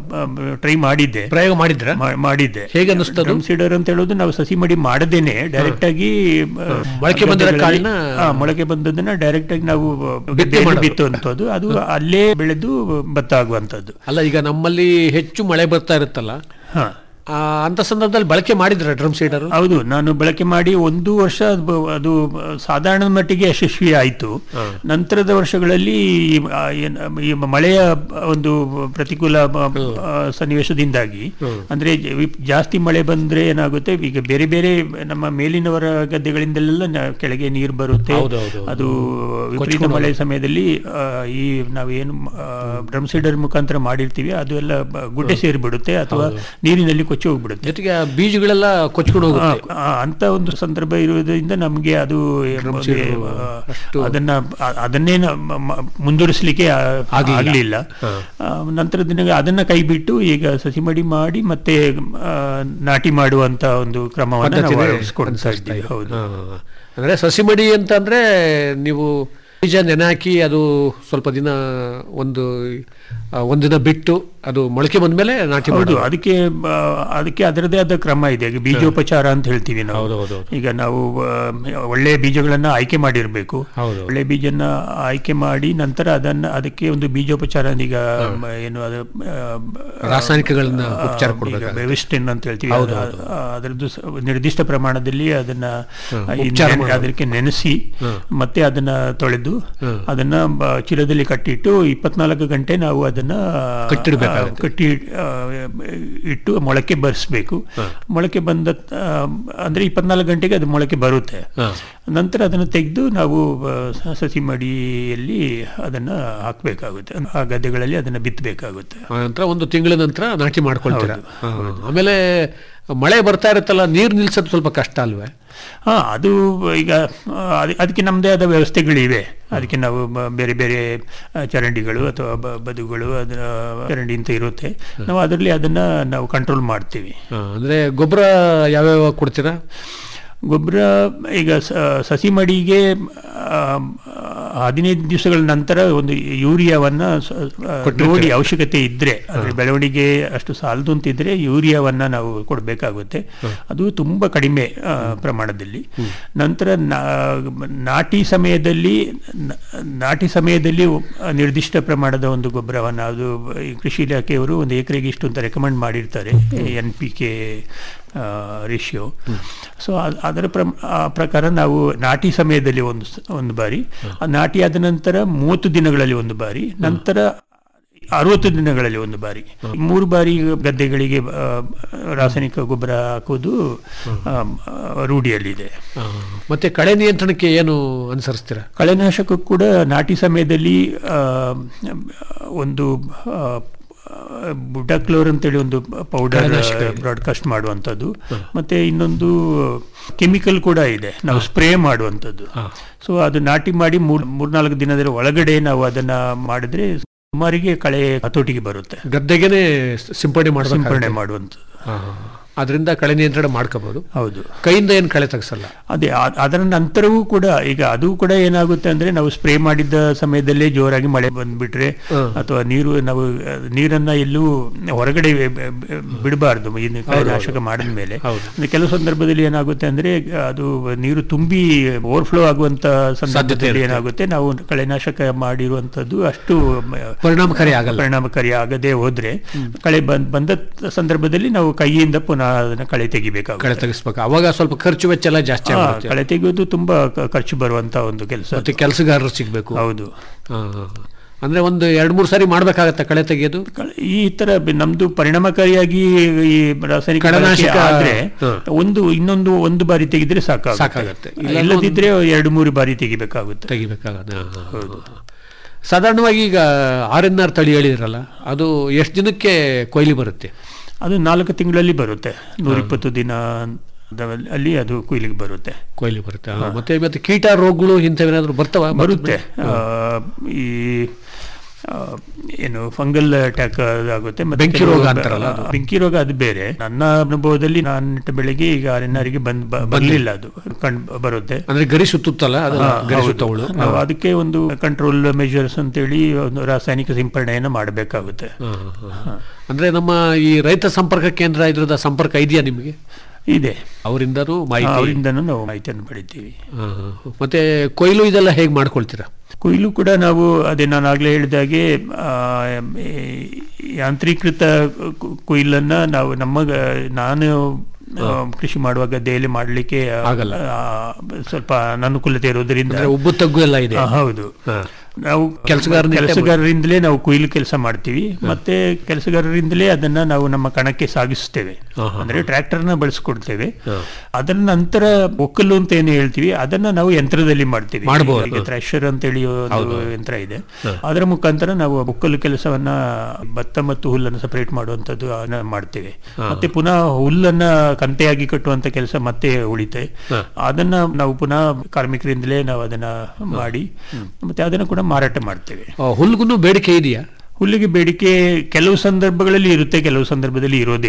Speaker 8: ಟ್ರೈ ಮಾಡಿದ್ದೆ
Speaker 7: ಪ್ರಯೋಗ ಮಾಡಿದ್ರ
Speaker 8: ಮಾ- ಮಾಡಿದ್ದೆ
Speaker 7: ಹೇಗೆ ಅನ್ನಿಸ್ತದು?
Speaker 8: ಡ್ರಮ್ ಸೀಡರ್ ಅಂತ ಹೇಳೋದು ನಾವು ಸಸಿ ಮಡಿ ಮಾಡದೇನೆ ಡೈರೆಕ್ಟ್ ಆಗಿ ಆ,
Speaker 7: ಮೊಳಕೆ ಬಂದಿರೋ
Speaker 8: ಗದ್ದೆಗಳಲ್ಲಿ-
Speaker 7: ಕಾಳನ್ನ
Speaker 8: ಆ, ಮೊಳಕೆ ಬಂದದನ್ನ ಡೈರೆಕ್ಟ್ ಆಗಿ ನಾವು
Speaker 7: ಬಿತ್ತಿ
Speaker 8: ಗದ್ದೆಯಲ್ಲಿ
Speaker 7: ಮಾಡೋದು.
Speaker 8: ಬಿತ್ತುವಂಥದ್ದು ಅದು ಅಲ್ಲೇ ಬೆಳೆದು ಭತ್ತ ಆಗುವಂಥದ್ದು
Speaker 7: ಅಲ್ಲ ಈಗ ನಮ್ಮಲ್ಲಿ ಹೆಚ್ಚು ಮಳೆ ಬರ್ತಾ ಇರುತ್ತಲ್ಲ
Speaker 8: ಹಾ
Speaker 7: ಆ, ಅಂತ ಸಂದರ್ಭದಲ್ಲಿ ಬಳಕೆ ಮಾಡಿದ್ರ ಡ್ರಮ್ ಸೀಡರ್
Speaker 8: ಹೌದು ನಾನು ಬಳಕೆ ಮಾಡಿ ಒಂದು ವರ್ಷ ಅದು ಅದು ಸಾಧಾರಣ ಮಟ್ಟಿಗೆ ಯಶಸ್ವಿ ಆಯಿತು ನಂತರದ ವರ್ಷಗಳಲ್ಲಿ ಈ- ಆ ಏನ್- ಈ ಮಳೆಯ ಒಂದು ಪ್ರತಿಕೂಲ ಮ- ಆ, ಸನ್ನಿವೇಶದಿಂದಾಗಿ ಅಂದ್ರೆ ಜ- ವಿಪ್- ಜಾಸ್ತಿ ಮಳೆ ಬಂದ್ರೆ ಏನಾಗುತ್ತೆ ಈಗ ಬೇರೆ ಬೇರೆ ನಮ್ಮ ಮೇಲಿನವರ ಗದ್ದೆಗಳಿಂದಲೆಲ್ಲ ನ- ಕೆಳಗೆ ನೀರು ಬರುತ್ತೆ
Speaker 7: ಹೌದೌದು.
Speaker 8: ಅದು ವಿಪರೀತ ಮಳೆ ಸಮಯದಲ್ಲಿ ಆ, ಈ ನಾವೇನು ಡ್ರಮ್ ಸೀಡರ್ ಮುಖಾಂತರ ಮಾಡಿರ್ತೀವಿ ಅದು ಎಲ್ಲ ಬ- ಗುಡ್ಡೆ ಸೇರಿಬಿಡುತ್ತೆ ಅಥವಾ ನೀರಿನಲ್ಲಿ ಕೊಚ್ಚಿ ಹೋಗ್ಬಿಡುತ್ತೆ
Speaker 7: ಜೊತೆಗೆ ಆ ಬೀಜಗಳೆಲ್ಲ ಕೊಚ್ಕೊಂಡು ಹೋಗುತ್ತೆ
Speaker 8: ಆ, ಅಂತ ಒಂದು ಸಂದರ್ಭ ಇರುವುದರಿಂದ ನಮಗೆ ಅದು ಒಂದು, ಆ, ಅದನ್ನ ಆ- ಅದನ್ನೇ ನ- ಮ- ಮ- ಮುಂದುವರಿಸಲಿಕ್ಕೆ ಆ- ಆಗ್ಲಿಲ್ಲ ಆ, ನಂತರ ದಿನ ಅದನ್ನ ಕೈ ಬಿಟ್ಟು ಈಗ ಸಸಿಮಡಿ ಮಾಡಿ ಮತ್ತೆ ಆ, ನಾಟಿ ಮಾಡುವಂತ ಒಂದು ಕ್ರಮವನ್ನು ನಾವು
Speaker 7: ಪದ್ಧತಿನೇ
Speaker 8: ಅಳವಡಿಸ್ಕೊಳ್ತಾ
Speaker 7: ಅನುಸರಿಸ್ತಾ
Speaker 8: ಇದ್ದೀವಿ ಹೌದು
Speaker 7: ಹಾ. ಅಂದ್ರೆ ಸಸಿ ಮಡಿ ಅಂತಂದ್ರೆ ನೀವು ಬೀಜ ನೆನೆ ಹಾಕಿ ಅದು ಸ್ವಲ್ಪ ದಿನ ಒಂದು ಆ, ಒಂದಿನ ಬಿಟ್ಟು ಅದು ಮೊಳಕೆ ಬಂದ್ಮೇಲೆ ನಾಟಿ
Speaker 8: ಹೌದು
Speaker 7: ಮಾಡೋದು
Speaker 8: ಅದಕ್ಕೆ ಆ, ಅದಕ್ಕೆ ಅದರದೇ ಆದ ಕ್ರಮ ಇದೆ ಈಗ ಬೀಜೋಪಚಾರ ಅಂತ ಹೇಳ್ತೀವಿ ನಾವು
Speaker 7: ಹೌದು, ಹೌದು, ಹೌದು.
Speaker 8: ಈಗ ನಾವು ಆ, ಒಳ್ಳೆ ಬೀಜಗಳನ್ನ ಆಯ್ಕೆ ಮಾಡಿರ್ಬೇಕು
Speaker 7: ಹೌದು.
Speaker 8: ಒಳ್ಳೆ ಬೀಜನ ಆಯ್ಕೆ ಮಾಡಿ ನಂತರ ಅದನ್ನ ಅದಕ್ಕೆ ಒಂದು ಬೀಜೋಪಚಾರ ಈಗ ಮ, ಏನು ಅದು ಆ,
Speaker 7: ರಾಸಾಯನಿಕಗಳನ್ನ
Speaker 8: ಆ,
Speaker 7: ಉಪಚಾರ
Speaker 8: ಈಗ
Speaker 7: ಕೊಡ್ಬೇಕಾಗುತ್ತೆ.
Speaker 8: ಬೆವಿಸ್ಟಿನ್ ಅಂತ ಹೇಳ್ತೀವಿ
Speaker 7: ಹೌದು,
Speaker 8: ಅದು-
Speaker 7: ಹೌದು.
Speaker 8: ಆ, ಅದರದ್ದು ಸ- ನಿರ್ದಿಷ್ಟ ಪ್ರಮಾಣದಲ್ಲಿ ಅದನ್ನ ಈ
Speaker 7: ಉಪಚಾರ
Speaker 8: ನೆನೆ-
Speaker 7: ಮಾಡೋದು.
Speaker 8: ಅದಕ್ಕೆ ನೆನೆಸಿ ಮತ್ತೆ ಅದನ್ನ ತೊಳೆದು
Speaker 7: ಹ್ಮ್.
Speaker 8: ಅದನ್ನ ಬ- ಚೀಲದಲ್ಲಿ ಕಟ್ಟಿಟ್ಟು ಇಪ್ಪತ್ನಾಲ್ಕು ಗಂಟೆ ನಾವು ಅದನ್ನ
Speaker 7: ಕಟ್ಟಿಡ್ಬೇಕಾಗುತ್ತೆ.
Speaker 8: ಆ, ಕಟ್ಟಿ ಆ, ಇಟ್ಟು ಮೊಳಕೆ ಬರಿಸ್ಬೇಕು ಮೊಳಕೆ ಬಂದ ಆ, ಅಂದ್ರೆ ಇಪ್ಪತ್ನಾಲ್ಕು ಗಂಟೆಗೆ ಅದು ಮೊಳಕೆ ಬರುತ್ತೆ
Speaker 7: ಹಾ.
Speaker 8: ನಂತರ ಅದನ್ನು ತೆಗೆದು ನಾವು ಆ, ಸ- ಸಸಿ ಮಡಿಯಲ್ಲಿ ಅದನ್ನ ಹಾಕಬೇಕಾಗುತ್ತೆ ಆ ಗದ್ದೆಗಳಲ್ಲಿ ಅದನ್ನ ಬಿತ್ತಬೇಕಾಗುತ್ತೆ
Speaker 7: ಆ ನಂತರ ಒಂದು ತಿಂಗಳ ನಂತರ ನಾಟಿ ಮಾಡ್ಕೊಳ್ತೀರಾ ಹಾ, ಹಾ. ಆಮೇಲೆ ಮಳೆ ಬರ್ತಾ ಇರುತ್ತಲ್ಲ ನೀರು ನಿಲ್ಸೋದು ಸ್ವಲ್ಪ ಕಷ್ಟ ಅಲ್ವೇ
Speaker 8: ಹಾ ಅದು ಈಗ ಆ, ಅದ್- ಅದಕ್ಕೆ ನಮ್ಮದೇ ಆದ ವ್ಯವಸ್ಥೆಗಳಿವೆ ಅದಕ್ಕೆ ನಾವು ಬ- ಬೇರೆ ಬೇರೆ ಆ, ಚರಂಡಿಗಳು ಅಥವಾ ಬ- ಬದುಗಳು ಅದರ ಚರಂಡಿ ಅಂತ ಇರುತ್ತೆ ನಾವು ಅದರಲ್ಲಿ ಅದನ್ನ ನಾವು ಕಂಟ್ರೋಲ್ ಮಾಡ್ತೀವಿ
Speaker 7: ಹಾ, ಅಂದ್ರೆ ಗೊಬ್ಬರ ಯಾವ್ಯಾವ ಕೊಡ್ತೀರಾ
Speaker 8: ಗೊಬ್ಬರ ಈಗ ಸ- ಸಸಿ ಮಡಿಗೆ ಆ, ಹದಿನೈದು ದಿವಸಗಳ ನಂತರ ಒಂದು ಯೂರಿಯಾವನ್ನ ಸ- ಆ, ನೋಡಿ ಅವಶ್ಯಕತೆ ಇದ್ರೆ ಅದ್ರ ಬೆಳವಣಿಗೆ ಅಷ್ಟು ಸಾಲದು ಅಂತಿದ್ರೆ ಯೂರಿಯಾವನ್ನ ನಾವು ಕೊಡಬೇಕಾಗುತ್ತೆ ಅದು ತುಂಬಾ ಕಡಿಮೆ ಆ, ಪ್ರಮಾಣದಲ್ಲಿ ನಂತರ ನಾ- ನಾಟಿ ಸಮಯದಲ್ಲಿ ನ- ನಾಟಿ ಸಮಯದಲ್ಲಿ ನಿರ್ದಿಷ್ಟ ಪ್ರಮಾಣದ ಒಂದು ಗೊಬ್ಬರವನ್ನು ಅದು ಈ ಕೃಷಿ ಇಲಾಖೆಯವರು ಒಂದು ಎಕರೆಗೆ ಇಷ್ಟು ಅಂತ ರೆಕಮೆಂಡ್ ಮಾಡಿರ್ತಾರೆ N P K ratio so ಅದರ ಪ್ರ- ಆ ಪ್ರಕಾರ ನಾವು ನಾಟಿ ಸಮಯದಲ್ಲಿ ಒಂದು ಸ- ಒಂದು ಬಾರಿ ಆ ನಾಟಿ ಆದ ನಂತರ ಮೂವತ್ತು ದಿನಗಳಲ್ಲಿ ಒಂದು ಬಾರಿ ನಂತರ ಅರವತ್ತು ದಿನಗಳಲ್ಲಿ ಒಂದು ಬಾರಿ ಮೂರು ಬಾರಿ ಗದ್ದೆಗಳಿಗೆ ಆ, ರಾಸಾಯನಿಕ ಗೊಬ್ಬರ ಹಾಕೋದು ಆ, ರೂಢಿಯಲ್ಲಿದೆ
Speaker 7: ಆ, ಮತ್ತೆ ಕಳೆ ನಿಯಂತ್ರಣಕ್ಕೆ ಏನು ಅನುಸರಿಸ್ತೀರಾ
Speaker 8: ಕಳೆನಾಶಕ ಕೂಡ ನಾಟಿ ಸಮಯದಲ್ಲಿ ಆ, ಒಂದು ಆ, ಬುಡಕ್ಲೋರ್ ಅಂತೇಳಿ ಒಂದು ಪೌಡರ್
Speaker 7: ಕಳೆನಾಶಕ ಇದೆ.
Speaker 8: ಬ್ರಾಡ್ಕಾಸ್ಟ್ ಮಾಡುವಂಥದ್ದು ಮತ್ತೆ ಇನ್ನೊಂದು ಕೆಮಿಕಲ್ ಕೂಡ ಇದೆ ನಾವು ಸ್ಪ್ರೇ ಮಾಡುವಂಥದ್ದು ಸೊ ಅದು ನಾಟಿ ಮಾಡಿ ಮೂರ್ ಮೂರ್ನಾಲ್ಕು ದಿನದ ಒಳಗಡೆ ನಾವು ಅದನ್ನ ಮಾಡಿದ್ರೆ ಸುಮಾರಿಗೆ ಕಳೆ ಹತೋಟಿಗೆ ಬರುತ್ತೆ
Speaker 7: ಗದ್ದೆಗೆನೆ ಸಿಂಪಡಣೆ
Speaker 8: ಸಿಂಪರಣೆ
Speaker 7: ಮಾಡಬೇಕು
Speaker 8: ಮಾಡುವಂಥದ್ದು
Speaker 7: ಅದರಿಂದ ಕಳೆ ನಿಯಂತ್ರಣ ಮಾಡ್ಕೋಬಹುದು
Speaker 8: ಹೌದು
Speaker 7: ಕೈಯಿಂದ ಏನು ಕಳೆ ತೆಗ್ಸಲ್ಲ
Speaker 8: ಅದೇ ಆ- ಅದರ ನಂತರವೂ ಕೂಡ ಈಗ ಅದು ಕೂಡ ಏನಾಗುತ್ತೆ ಅಂದ್ರೆ ನಾವು ಸ್ಪ್ರೇ ಮಾಡಿದ್ದ ಸಮಯದಲ್ಲೇ ಜೋರಾಗಿ ಮಳೆ ಬಂದ್ಬಿಟ್ರೆ ಅಥವಾ ನೀರು ನಾವು ಆ, ನೀರನ್ನ ಎಲ್ಲೂ ಹೊರಗಡೆ ಬಿಡಬಾರ್ದು ಕಳೆನಾಶಕ ಮಾಡಿದ ಮೇಲೆ ಅಂದ್ರೆ ಕೆಲವು ಸಂದರ್ಭದಲ್ಲಿ ಏನಾಗುತ್ತೆ ಅಂದ್ರೆ ಅದು ನೀರು ತುಂಬಿ ಓವರ್ಫ್ಲೋ ಆಗುವಂತ ಸಂದರ್ಭದಲ್ಲಿ ಏನಾಗುತ್ತೆ ನಾವು ಕಳೆನಾಶಕ ಮಾಡಿರುವಂತದ್ದು ಅಷ್ಟು ಮ-
Speaker 7: ಪರಿಣಾಮಕಾರಿ ಆಗಲ್ಲ
Speaker 8: ಪರಿಣಾಮಕಾರಿ ಆಗದೆ ಹೋದ್ರೆ ಕಳೆ ಬಂದ್ ಬಂದ ಸಂದರ್ಭದಲ್ಲಿ ನಾವು ಕೈಯಿಂದ ಪುನಃ ಅದನ್ನ ಕಳೆ ತೆಗಿಬೇಕಾಗುತ್ತೆ
Speaker 7: ಕಳೆ ತೆಗಿಸ್ಬೇಕು ಅವಾಗ ಸ್ವಲ್ಪ ಖರ್ಚು ವೆಚ್ಚ ಎಲ್ಲ ಜಾಸ್ತಿ
Speaker 8: ಹಾ,
Speaker 7: ಆಗುತ್ತೆ
Speaker 8: ಕಳೆ ತೆಗೆಯೋದು ತುಂಬಾ ಕ- ಖರ್ಚು ಬರುವಂತ ಒಂದು ಕೆಲಸ
Speaker 7: ಮತ್ತೆ ಕೆಲಸಗಾರರು ಸಿಗ್ಬೇಕು
Speaker 8: ಹೌದು
Speaker 7: ಹಾ, ಹಾ, ಹಾ. ಅಂದ್ರೆ ಒಂದು ಎರಡ್ ಮೂರು ಸಾರಿ ಮಾಡ್ಬೇಕಾಗತ್ತೆ ಕಳೆ ತೆಗೆಯೋದು
Speaker 8: ಕಳೆ- ಈ ತರ ಬೆ- ನಮ್ದು ಪರಿಣಾಮಕಾರಿಯಾಗಿ ಈ ರಾಸಾಯನಿಕ
Speaker 7: ಕಳೆನಾಶಕ,
Speaker 8: ಬಳಕೆ ಆದ್ರೆ
Speaker 7: ಹಾ.
Speaker 8: ಒಂದು ಇನ್ನೊಂದು ಒಂದು ಬಾರಿ ತೆಗೆದ್ರೆ ಸಾಕಾಗುತ್ತೆ
Speaker 7: ಸಾಕಾಗುತ್ತೆ. ಇಲ್ಲ
Speaker 8: ಇಲ್ಲದಿದ್ರೆ ಎರಡು ಮೂರು ಬಾರಿ ತೆಗಿಬೇಕಾಗುತ್ತೆ
Speaker 7: ತೆಗಿಬೇಕಾಗತ್ತೆ ಹಾ, ಹಾ, ಹಾ. ಸಾಧಾರಣವಾಗಿ ಈಗ ಆರ್ ಎನ್ ಆರ್ ತಳಿ ಹೇಳಿದ್ರಲ್ಲ ಅದು ಎಷ್ಟು ದಿನಕ್ಕೆ ಕೊಯ್ಲಿ ಬರುತ್ತೆ
Speaker 8: ಅದು ನಾಲ್ಕು ತಿಂಗಳಲ್ಲಿ ಬರುತ್ತೆ ನೂರಿಪ್ಪತ್ತು ದಿನ ಅಲ್ಲಿ ಅದು ಕುಯ್ಲಿಗೆ ಬರುತ್ತೆ
Speaker 7: ಕೊಯ್ಲಿ ಬರುತ್ತೆ ಹಾ. ಮತ್ತೆ ಮತ್ತೆ ಕೀಟ ರೋಗಗಳು ಇಂಥವೇನಾದ್ರು ಬರ್ತಾವ
Speaker 8: ಬರುತ್ತೆ ಆ, ಈ ಆ, ಏನು ಫಂಗಲ್ ಅಟ್ಯಾಕ್ ಆಗುತ್ತೆ ಮತ್ತೆ
Speaker 7: ಬೆಂಕಿ
Speaker 8: ಕೆಲವು-
Speaker 7: ರೋಗ ಅಂತಾರಲ್ಲ ಅದು.
Speaker 8: ಬೆಂಕಿ ರೋಗ ಅದು ಬೇರೆ ನನ್ನ ಅನುಭವದಲ್ಲಿ ನಾನು ನೆಟ್ಟ ಬೆಳೆಗೆ ಈಗ ಆರನ್ನಾರಿಗೆ ಬಂದ್ ಬ- ಬರ್ಲಿಲ್ಲ ಅದು ಕಂಡು ಬರುತ್ತೆ
Speaker 7: ಅಂದ್ರೆ ಗರಿ ಸುತ್ತುತ್ತಲ್ಲ ಅದು
Speaker 8: ಹಾ,
Speaker 7: ಗರಿ
Speaker 8: ಹೌದು.
Speaker 7: ಸುತ್ತವಳು
Speaker 8: ನಾವು ಅದಕ್ಕೆ ಒಂದು ಕಂಟ್ರೋಲ್ ಮೆಜರ್ಸ್ ಅಂತೇಳಿ ಒಂದು ರಾಸಾಯನಿಕ ಸಿಂಪರಣೆಯನ್ನು ಮಾಡಬೇಕಾಗುತ್ತೆ
Speaker 7: ಹಾ, ಹಾ, ಹಾ. ಅಂದ್ರೆ ನಮ್ಮ ಈ ರೈತ ಸಂಪರ್ಕ ಕೇಂದ್ರ ಇದ್ರದ ಸಂಪರ್ಕ ಇದೆಯಾ ನಿಮಗೆ
Speaker 8: ಇದೆ
Speaker 7: ಅವರಿಂದನೂ ಮಾಹಿತಿ
Speaker 8: ಅವರಿಂದನೂ ನಾವು ಮಾಹಿತಿಯನ್ನು ಪಡಿತೀವಿ
Speaker 7: ಹಾ, ಹಾ. ಮತ್ತೆ ಕೊಯ್ಲು ಇದೆಲ್ಲ ಹೇಗೆ ಮಾಡ್ಕೊಳ್ತೀರಾ
Speaker 8: ಕೊಯ್ಲು ಕೂಡ ನಾವು ಅದೇ ನಾನು ಆಗ್ಲೇ ಹೇಳಿದಾಗೆ ಆ, ಈ ಯಾಂತ್ರೀಕೃತ ಕು- ಕೊಯ್ಲನ್ನ ನಾವು ನಮ್ಮ ಗ- ನಾನು ಆ, ಕೃಷಿ ಮಾಡುವ ಗದ್ದೆಯಲ್ಲಿ ಮಾಡಲಿಕ್ಕೆ
Speaker 7: ಆಗಲ್ಲ.
Speaker 8: ಸ್ವಲ್ಪ ಅನಾನುಕೂಲತೆ ಇರೋದ್ರಿಂದ
Speaker 7: ಅಂದ್ರೆ ಉಬ್ಬು ತಗ್ಗು ಎಲ್ಲ ಇದೆ
Speaker 8: ಆ, ಹೌದು
Speaker 7: ಹಾ.
Speaker 8: ನಾವು
Speaker 7: ಕೆಲ್ಸಗಾರನ ಇಟ್ಟೆ
Speaker 8: ಕೆಲಸಗಾರರಿಂದಲೇ ನಾವು ಕೊಯ್ಲು ಕೆಲಸ ಮಾಡ್ತೀವಿ ಮತ್ತೆ ಕೆಲಸಗಾರರಿಂದಲೇ ಅದನ್ನ ನಾವು ನಮ್ಮ ಕಣಕ್ಕೆ ಸಾಗಿಸ್ತೇವೆ ಅಂದ್ರೆ ಟ್ರ್ಯಾಕ್ಟರ್ನ ಬಳಸ್ಕೊಡ್ತೇವೆ ಅದರ ನಂತರ ಒಕ್ಕಲು ಅಂತ ಏನು ಹೇಳ್ತೀವಿ ಅದನ್ನ ನಾವು ಯಂತ್ರದಲ್ಲಿ ಮಾಡ್ತೀವಿ
Speaker 7: ಮಾಡ್ಬೋದು.
Speaker 8: ಈಗ ಥ್ರೆಶರ್ ಅಂತೇಳಿ ಒಂದು ಯಂತ್ರ ಇದೆ ಅದರ ಮುಖಾಂತರ ನಾವು ಒಕ್ಕಲು ಕೆಲಸವನ್ನ ಭತ್ತ ಮತ್ತು ಹುಲ್ಲನ್ನು ಸಪರೇಟ್ ಮಾಡುವಂತದ್ದು ಅದನ್ನ ಮಾಡ್ತೇವೆ ಮತ್ತೆ ಪುನಃ ಹುಲ್ಲನ್ನ ಕಂತೆಯಾಗಿ ಕಟ್ಟುವಂತ ಕೆಲಸ ಮತ್ತೆ ಉಳಿತೆ ಅದನ್ನ ನಾವು ಪುನಃ ಕಾರ್ಮಿಕರಿಂದಲೇ ನಾವು ಅದನ್ನ ಮಾಡಿ ಮತ್ತೆ ಅದನ್ನ ಕೂಡ ಮಾರಾಟ ಮಾಡ್ತೇವೆ
Speaker 7: ಆ, ಹುಲ್ಗುನು ಬೇಡಿಕೆ ಇದೆಯಾ
Speaker 8: ಹುಲ್ಲಿಗೆ ಬೇಡಿಕೆ ಕೆಲವು ಸಂದರ್ಭಗಳಲ್ಲಿ ಇರುತ್ತೆ ಕೆಲವು ಸಂದರ್ಭದಲ್ಲಿ ಇರೋದಿಲ್ಲ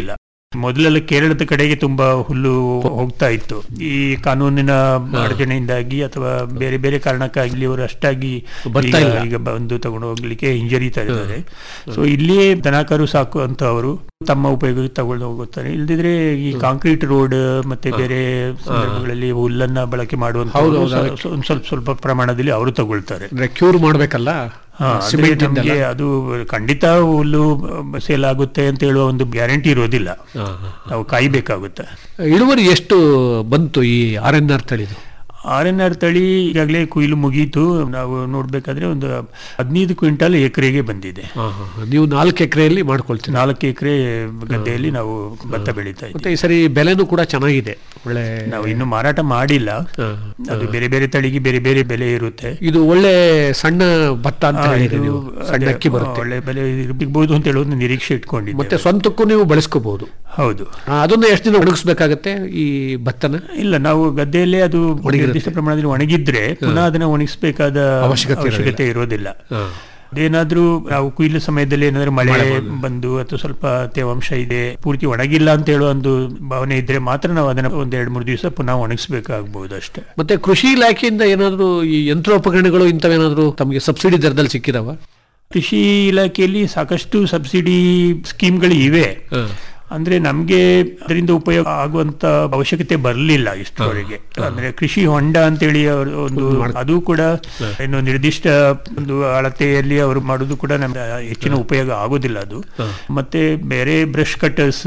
Speaker 8: ಮೊದಲೆಲ್ಲ ಕೇರಳದ ಕಡೆಗೆ ತುಂಬಾ ಹುಲ್ಲು ಹೋಗ್ತಾ ಇತ್ತು ಈ ಕಾನೂನಿನ ಅಡಚಣೆಯಿಂದಾಗಿ ಅಥವಾ ಬೇರೆ ಬೇರೆ ಕಾರಣಕ್ಕಾಗಿ ಅವರು ಅಷ್ಟಾಗಿ
Speaker 7: ಬರ್ತಾ
Speaker 8: ಈಗ-
Speaker 7: ಇಲ್ಲ.
Speaker 8: ಈಗ ಬಂದು ತಗೊಂಡು ಹೋಗ್ಲಿಕ್ಕೆ ಹಿಂಜರಿತಾ ಇದ್ದಾರೆ ಸೊ ಇಲ್ಲಿಯೇ ದನಕರು ಸಾಕುವಂತವರು ತಮ್ಮ ಉಪಯೋಗಕ್ಕೆ ತಗೊಂಡು ಹೋಗುತ್ತಾರೆ ಇಲ್ದಿದ್ರೆ ಈ ಕಾಂಕ್ರೀಟ್ ರೋಡ್ ಮತ್ತೆ ಬೇರೆ ಸಂದರ್ಭಗಳಲ್ಲಿ ಹುಲ್ಲನ್ನ ಬಳಕೆ ಮಾಡುವಂತವರು
Speaker 7: ಹೌದು, ಹೌದು,
Speaker 8: ಸ್ವ- ಒಂದ್ ಸ್ವಲ್ಪ ಸ್ವಲ್ಪ ಪ್ರಮಾಣದಲ್ಲಿ ಅವರು ತಗೊಳ್ತಾರೆ
Speaker 7: ಅಂದ್ರೆ ಕ್ಯೂರ್ ಮಾಡ್ಬೇಕಲ್ಲ
Speaker 8: ಹಾ, ಅಂದ್ರೆ
Speaker 7: ಸಿಮೆಂಟ್
Speaker 8: ನಮ್ಗೆ ಅದು ಖಂಡಿತ ಹುಲ್ಲು ಸೇಲ್ ಆಗುತ್ತೆ ಅಂತ ಹೇಳುವ ಒಂದು ಗ್ಯಾರಂಟಿ ಇರೋದಿಲ್ಲ ನಾವು ಕಾಯ್ಬೇಕಾಗುತ್ತೆ
Speaker 7: ಇಳುವರಿ ಎಷ್ಟು ಬಂತು ಈ ಆರ್ ಎನ್ ಆರ್ ತಳಿದು
Speaker 8: ಆರ್ ಎನ್ ಆರ್ ತಳಿ ಈಗಾಗಲೇ ಕುಯ್ಲು ಮುಗೀತು ನಾವು ನೋಡ್ಬೇಕಾದ್ರೆ ಒಂದು ಹದಿನೈದು ಕ್ವಿಂಟಲ್ ಎಕರೆಗೆ ಬಂದಿದೆ
Speaker 7: ಹಾ, ಹಾ, ಹಾ. ನೀವು ನಾಲ್ಕು ಎಕರೆಯಲ್ಲಿ ಮಾಡ್ಕೊಳ್ತೀರಿ
Speaker 8: ನಾಲ್ಕು ಎಕರೆ ಗದ್ದೆಯಲ್ಲಿ ನಾವು ಭತ್ತ ಬೆಳೀತಾ ಇದ್ದೀವಿ
Speaker 7: ಮತ್ತೆ ಈ ಸರಿ ಬೆಲೆನೂ ಕೂಡ ಚೆನ್ನಾಗಿದೆ ಒಳ್ಳೆ
Speaker 8: ನಾವು ಇನ್ನು ಮಾರಾಟ ಮಾಡಿಲ್ಲ
Speaker 7: ಹಾ,
Speaker 8: ಅದು ಬೇರೆ ಬೇರೆ ತಳಿಗೆ ಬೇರೆ ಬೇರೆ ಬೆಲೆ ಇರುತ್ತೆ
Speaker 7: ಇದು ಒಳ್ಳೆ ಸಣ್ಣ ಭತ್ತ ಅಂತ
Speaker 8: ಆ,
Speaker 7: ಹೇಳಿದ್ರೆ
Speaker 8: ಇದು
Speaker 7: ನೀವು ಸಣ್ಣ
Speaker 8: ಅದೇ,
Speaker 7: ಅಕ್ಕಿ ಬರುತ್ತೆ
Speaker 8: ಒಳ್ಳೆ ಬೆಲೆ ಸಿಗ್ಬೋದು ಅಂತ ಹೇಳೋದು ನಿರೀಕ್ಷೆ
Speaker 7: ಮತ್ತೆ
Speaker 8: ಇಟ್ಕೊಂಡಿದ್ದೆ
Speaker 7: ಸ್ವಂತಕ್ಕೂ ನೀವು ಬಳಸ್ಕೋಬಹುದು
Speaker 8: ಹೌದು
Speaker 7: ಅದನ್ನ ಎಷ್ಟು ದಿನ ಒಣಗಿಸ್ಬೇಕಾಗತ್ತೆ ಈ ಭತ್ತನ
Speaker 8: ಇಲ್ಲ ನಾವು ಗದ್ದೆಯಲ್ಲೇ ಅದು
Speaker 7: ಒಣಗಿರುತ್ತೆ.
Speaker 8: ನಿರ್ದಿಷ್ಟ ಪ್ರಮಾಣದಲ್ಲಿ ಒಣಗಿದ್ರೆ ಪುನಃ ಅದನ್ನ ಒಣಗಿಸಬೇಕಾದ
Speaker 7: ಅವಶ್ಯಕತೆ
Speaker 8: ಅವಶ್ಯಕತೆ ಇರೋದಿಲ್ಲ
Speaker 7: ಹಾ.
Speaker 8: ಅದೇನಾದ್ರೂ ನಾವು ಕುಯ್ಲು ಸಮಯದಲ್ಲಿ ಏನಾದ್ರೂ ಮಳೆ ಬಂದು ಅಥವಾ ಸ್ವಲ್ಪ ತೇವಾಂಶ ಇದೆ ಪೂರ್ತಿ ಒಣಗಿಲ್ಲ ಅಂತ ಹೇಳೋ ಒಂದು ಭಾವನೆ ಇದ್ರೆ ಮಾತ್ರ ನಾವು ಅದನ್ನ ಒಂದ್ ಎರಡ್ ಮೂರು ದಿವಸ ಪುನಃ ಒಣಗಿಸ್ಬೇಕಾಗ್ಬಹುದು ಅಷ್ಟೇ
Speaker 7: ಮತ್ತೆ ಕೃಷಿ ಇಲಾಖೆಯಿಂದ ಏನಾದ್ರು ಈ ಯಂತ್ರೋಪಕರಣಗಳು ಇಂಥವೇನಾದ್ರು ತಮಗೆ ಸಬ್ಸಿಡಿ ದರದಲ್ಲಿ ಸಿಕ್ಕಿದಾವ
Speaker 8: ಕೃಷಿ ಇಲಾಖೆಯಲ್ಲಿ ಸಾಕಷ್ಟು ಸಬ್ಸಿಡಿ ಸ್ಕೀಮ್ಗಳು ಇವೆ ಅಂದ್ರೆ ನಮ್ಗೆ ಅದರಿಂದ ಉಪಯೋಗ ಆಗುವಂತ ಅವಶ್ಯಕತೆ ಬರಲಿಲ್ಲ ಇಷ್ಟರವರೆಗೆ ಅಂದ್ರೆ ಕೃಷಿ ಹೊಂಡ ಅಂತೇಳಿ ಅವರು ಒಂದು ಅದು ಕೂಡ ಏನು ನಿರ್ದಿಷ್ಟ ಒಂದು ಅಳತೆಯಲ್ಲಿ ಅವರು ಮಾಡೋದು ಕೂಡ ನಮ್ಗೆ ಹೆಚ್ಚಿನ ಉಪಯೋಗ ಆಗೋದಿಲ್ಲ ಅದು ಮತ್ತೆ ಬೇರೆ ಬ್ರಷ್ ಕಟರ್ಸ್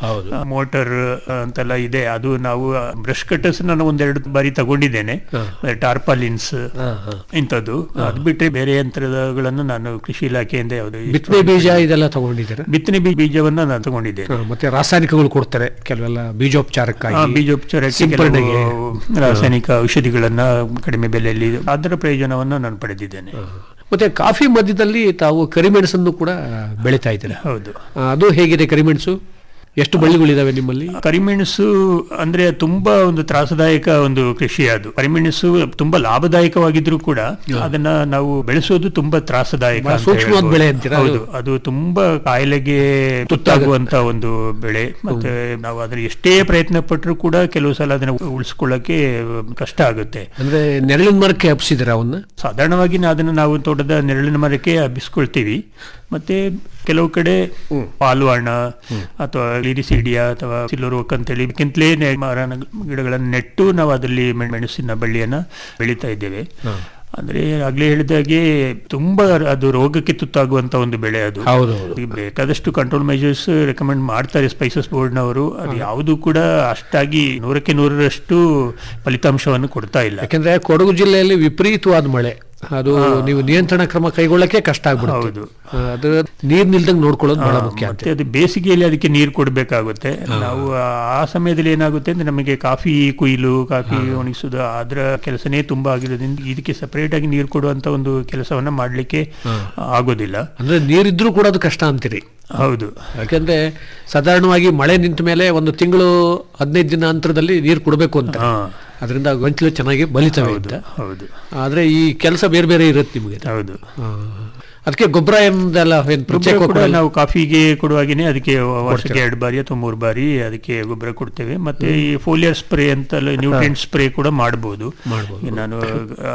Speaker 8: ಮೋಟರ್ ಅಂತೆಲ್ಲ ಇದೆ ಅದು ನಾವು ಬ್ರಷ್ ಕಟರ್ಸ್ ನಾನು ಒಂದೆರಡು ಬಾರಿ ತಗೊಂಡಿದ್ದೇನೆ ಟಾರ್ಪಾಲಿನ್ಸ್ ಇಂಥದ್ದು ಅದು ಬಿಟ್ರೆ ಬೇರೆ ಯಂತ್ರಗಳನ್ನು ನಾನು ಕೃಷಿ ಇಲಾಖೆಯಿಂದ ಯಾವುದು
Speaker 7: ಬಿತ್ತನೆ ಬೀಜ ಇದೆಲ್ಲ ತಗೊಂಡಿದ್ದೀರಾ
Speaker 8: ಬಿತ್ತನೆ ಬೀ- ಬೀಜವನ್ನ ನಾನು ತಗೊಂಡಿದ್ದೇನೆ
Speaker 7: ಹಾ, ಮತ್ತೆ ರಾಸಾಯನಿಕಗಳು ಕೊಡ್ತಾರೆ ಕೆಲವೆಲ್ಲ ಬೀಜೋಪಚಾರಕ್ಕಾಗಿ
Speaker 8: ಆ, ಬೀಜೋಪಚಾರಕ್ಕೆ
Speaker 7: ಸಿಂಪರಣೆಗೆ
Speaker 8: ಕೆಲವು ರಾಸಾಯನಿಕ ಔಷಧಿಗಳನ್ನ ಕಡಿಮೆ ಬೆಲೆಯಲ್ಲಿ ಅದರ ಪ್ರಯೋಜನವನ್ನ ನಾನು ಪಡೆದಿದ್ದೇನೆ
Speaker 7: ಮತ್ತೆ ಕಾಫಿ ಮಧ್ಯದಲ್ಲಿ ತಾವು ಕರಿಮೆಣಸನ್ನು ಕೂಡ ಬೆಳೀತಾ ಇದ್ದೀರಾ
Speaker 8: ಹೌದು
Speaker 7: ಆ, ಅದು ಹೇಗಿದೆ ಕರಿಮೆಣಸು ಎಷ್ಟು ಬಳ್ಳಿಗಳಿದಾವೆ ನಿಮ್ಮಲ್ಲಿ
Speaker 8: ಕರಿಮೆಣಸು ಅಂದ್ರೆ ತುಂಬಾ ಒಂದು ತ್ರಾಸದಾಯಕ ಒಂದು ಕೃಷಿ ಅದು ಕರಿಮೆಣಸು ತುಂಬಾ ಲಾಭದಾಯಕವಾಗಿದ್ರು ಕೂಡ ಅದನ್ನ ನಾವು ಬೆಳೆಸೋದು ತುಂಬಾ ತ್ರಾಸದಾಯಕ
Speaker 7: ಬಹಳ
Speaker 8: ಅಂತ
Speaker 7: ಸೂಕ್ಷ್ಮವಾದ
Speaker 8: ಹೇಳ್ಬೋದು.
Speaker 7: ಬೆಳೆ ಅಂತೀರಾ ಅದು?
Speaker 8: ಹೌದು ಅದು ತುಂಬಾ ಕಾಯಿಲೆಗೆ ತುತ್ತಾಗುವಂತ ಒಂದು ಬೆಳೆ ಮತ್ತೆ ನಾವು ಅದನ್ನ ಎಷ್ಟೇ ಪ್ರಯತ್ನ ಪಟ್ಟರು ಕೂಡ ಕೆಲವು ಸಲ ಅದನ್ನ ಉಳಿಸ್ಕೊಳ್ಳಕ್ಕೆ ಕಷ್ಟ ಆಗುತ್ತೆ
Speaker 7: ಅಂದ್ರೆ ನೆರಳಿನ ಮರಕ್ಕೆ ಹಬ್ಸಿದಿರ ಅವನ್ನ
Speaker 8: ಸಾಧಾರಣವಾಗಿ ನಾ- ಅದನ್ನ ನಾವು ತೋಟದ ನೆರಳಿನ ಮರಕ್ಕೆ ಹಬ್ಬಿಸ್ಕೊಳ್ತೀವಿ ಮತ್ತೆ ಕೆಲವು ಕಡೆ ಪಾಲ್ವಾಣ ಅಥವಾ ಲಿರಿಸಿಡಿಯಾ ಅಥವಾ ಸಿಲ್ಲೋರೋಕ್ ಅಂತೇಳಿ ಬೇಕಿಂತಲೇ ನೆ- ಮರ ಗಿಡಗಳನ್ನು ನೆಟ್ಟು ನಾವು ಅದರಲ್ಲಿ ಮೆ- ಮೆಣಸಿನ ಬಳ್ಳಿಯನ್ನ ಬೆಳೀತಾ ಇದ್ದೇವೆ ಅಂದ್ರೆ ಆಗ್ಲೇ ಹೇಳಿದಾಗೆ ತುಂಬಾ ಅದು ರೋಗಕ್ಕೆ ತುತ್ತಾಗುವಂತ ಒಂದು ಬೆಳೆ ಅದು
Speaker 7: ಹೌದು
Speaker 8: ಈಗ ಬೇಕಾದಷ್ಟು ಕಂಟ್ರೋಲ್ ಮೆಜರ್ಸ್ ರೆಕಮೆಂಡ್ ಮಾಡ್ತಾರೆ ಸ್ಪೈಸಸ್ ಬೋರ್ಡ್ನವರು ಅದು ಯಾವುದು ಕೂಡ ಅಷ್ಟಾಗಿ ನೂರಕ್ಕೆ ನೂರರಷ್ಟು ಫಲಿತಾಂಶವನ್ನು ಕೊಡ್ತಾ ಇಲ್ಲ
Speaker 7: ಯಾಕಂದ್ರೆ ಕೊಡಗು ಜಿಲ್ಲೆಯಲ್ಲಿ ವಿಪರೀತವಾದ ಮಳೆ ಅದು ನೀವು ನಿಯಂತ್ರಣ ಕ್ರಮ ಕೈಗೊಳ್ಳಕ್ಕೆ ಕಷ್ಟ ಆಗ್ಬಿಡುತ್ತೆ
Speaker 8: ಹೌದು.
Speaker 7: ಆ, ಅದು ನೀರ್ ನಿಲ್ದಂಗ್ ನೋಡ್ಕೊಳ್ಳೋದು ಬಹಳ
Speaker 8: ಆ,
Speaker 7: ಮುಖ್ಯ ಅಂತ
Speaker 8: ಮತ್ತೆ ಅದು ಬೇಸಿಗೆಯಲ್ಲಿ ಅದಕ್ಕೆ ನೀರು ಕೊಡಬೇಕಾಗುತ್ತೆ ನಾವು ಆ- ಆ ಸಮಯದಲ್ಲಿ ಏನಾಗುತ್ತೆ ಅಂದ್ರೆ ನಮಗೆ ಕಾಫಿ ಕುಯ್ಲು ಕಾಫಿ ಒಣಗಿಸೋದು ಅದರ ಕೆಲಸನೇ ತುಂಬಾ ಆಗಿರೋದ್ರಿಂದ ಇದಕ್ಕೆ ಸಪರೇಟ್ ಆಗಿ ನೀರು ಕೊಡುವಂತ ಒಂದು ಕೆಲಸವನ್ನ ಮಾಡ್ಲಿಕ್ಕೆ ಆಗೋದಿಲ್ಲ
Speaker 7: ಅಂದ್ರೆ ನೀರಿದ್ರೂ ಕೂಡ ಅದು ಕಷ್ಟ ಅಂತೀರಿ
Speaker 8: ಹೌದು
Speaker 7: ಯಾಕಂದ್ರೆ ಸಾಧಾರಣವಾಗಿ ಮಳೆ ನಿಂತ ಮೇಲೆ ಒಂದು ತಿಂಗಳು ಹದಿನೈದು ದಿನ ಅಂತರದಲ್ಲಿ ನೀರು ಕೊಡಬೇಕು ಅಂತ
Speaker 8: ಹಾ.
Speaker 7: ಅದರಿಂದ ಗೊಂಚಲು ಚೆನ್ನಾಗಿ ಬಲಿತವೆ ಅಂತ
Speaker 8: ಹೌದು
Speaker 7: ಆದ್ರೆ ಈ ಕೆಲಸ ಬೇರೆ ಬೇರೆ ಇರುತ್ತೆ ನಿಮಗೆ
Speaker 8: ಹೌದು
Speaker 7: ಆ, ಅದಕ್ಕೆ ಗೊಬ್ಬರ ಏನದೆಲ್ಲ ಏನ್
Speaker 8: ಗೊಬ್ಬರ
Speaker 7: ಪ್ರತ್ಯೇಕ
Speaker 8: ಕೂಡ
Speaker 7: ಕೊಡಲ್ಲ?
Speaker 8: ನಾವು ಕಾಫಿಗೆ ಕೊಡುವಾಗೇನೆ ಅದಕ್ಕೆ ವರ್ಷಕ್ಕೆ ಎರಡು ಬಾರಿ ಅಥವಾ ಮೂರು ಬಾರಿ ಅದಕ್ಕೆ ಗೊಬ್ಬರ ಕೊಡ್ತೇವೆ ಮತ್ತೆ ಈ ಫೋಲಿಯರ್ ಸ್ಪ್ರೇ ಅಂತ ನ್ಯೂಟ್ರಿಯೆಂಟ್ ಸ್ಪ್ರೇ ಕೂಡ ಮಾಡಬಹುದು
Speaker 7: ಮಾಡ್ಬೋದು.
Speaker 8: ನಾನು ಆ,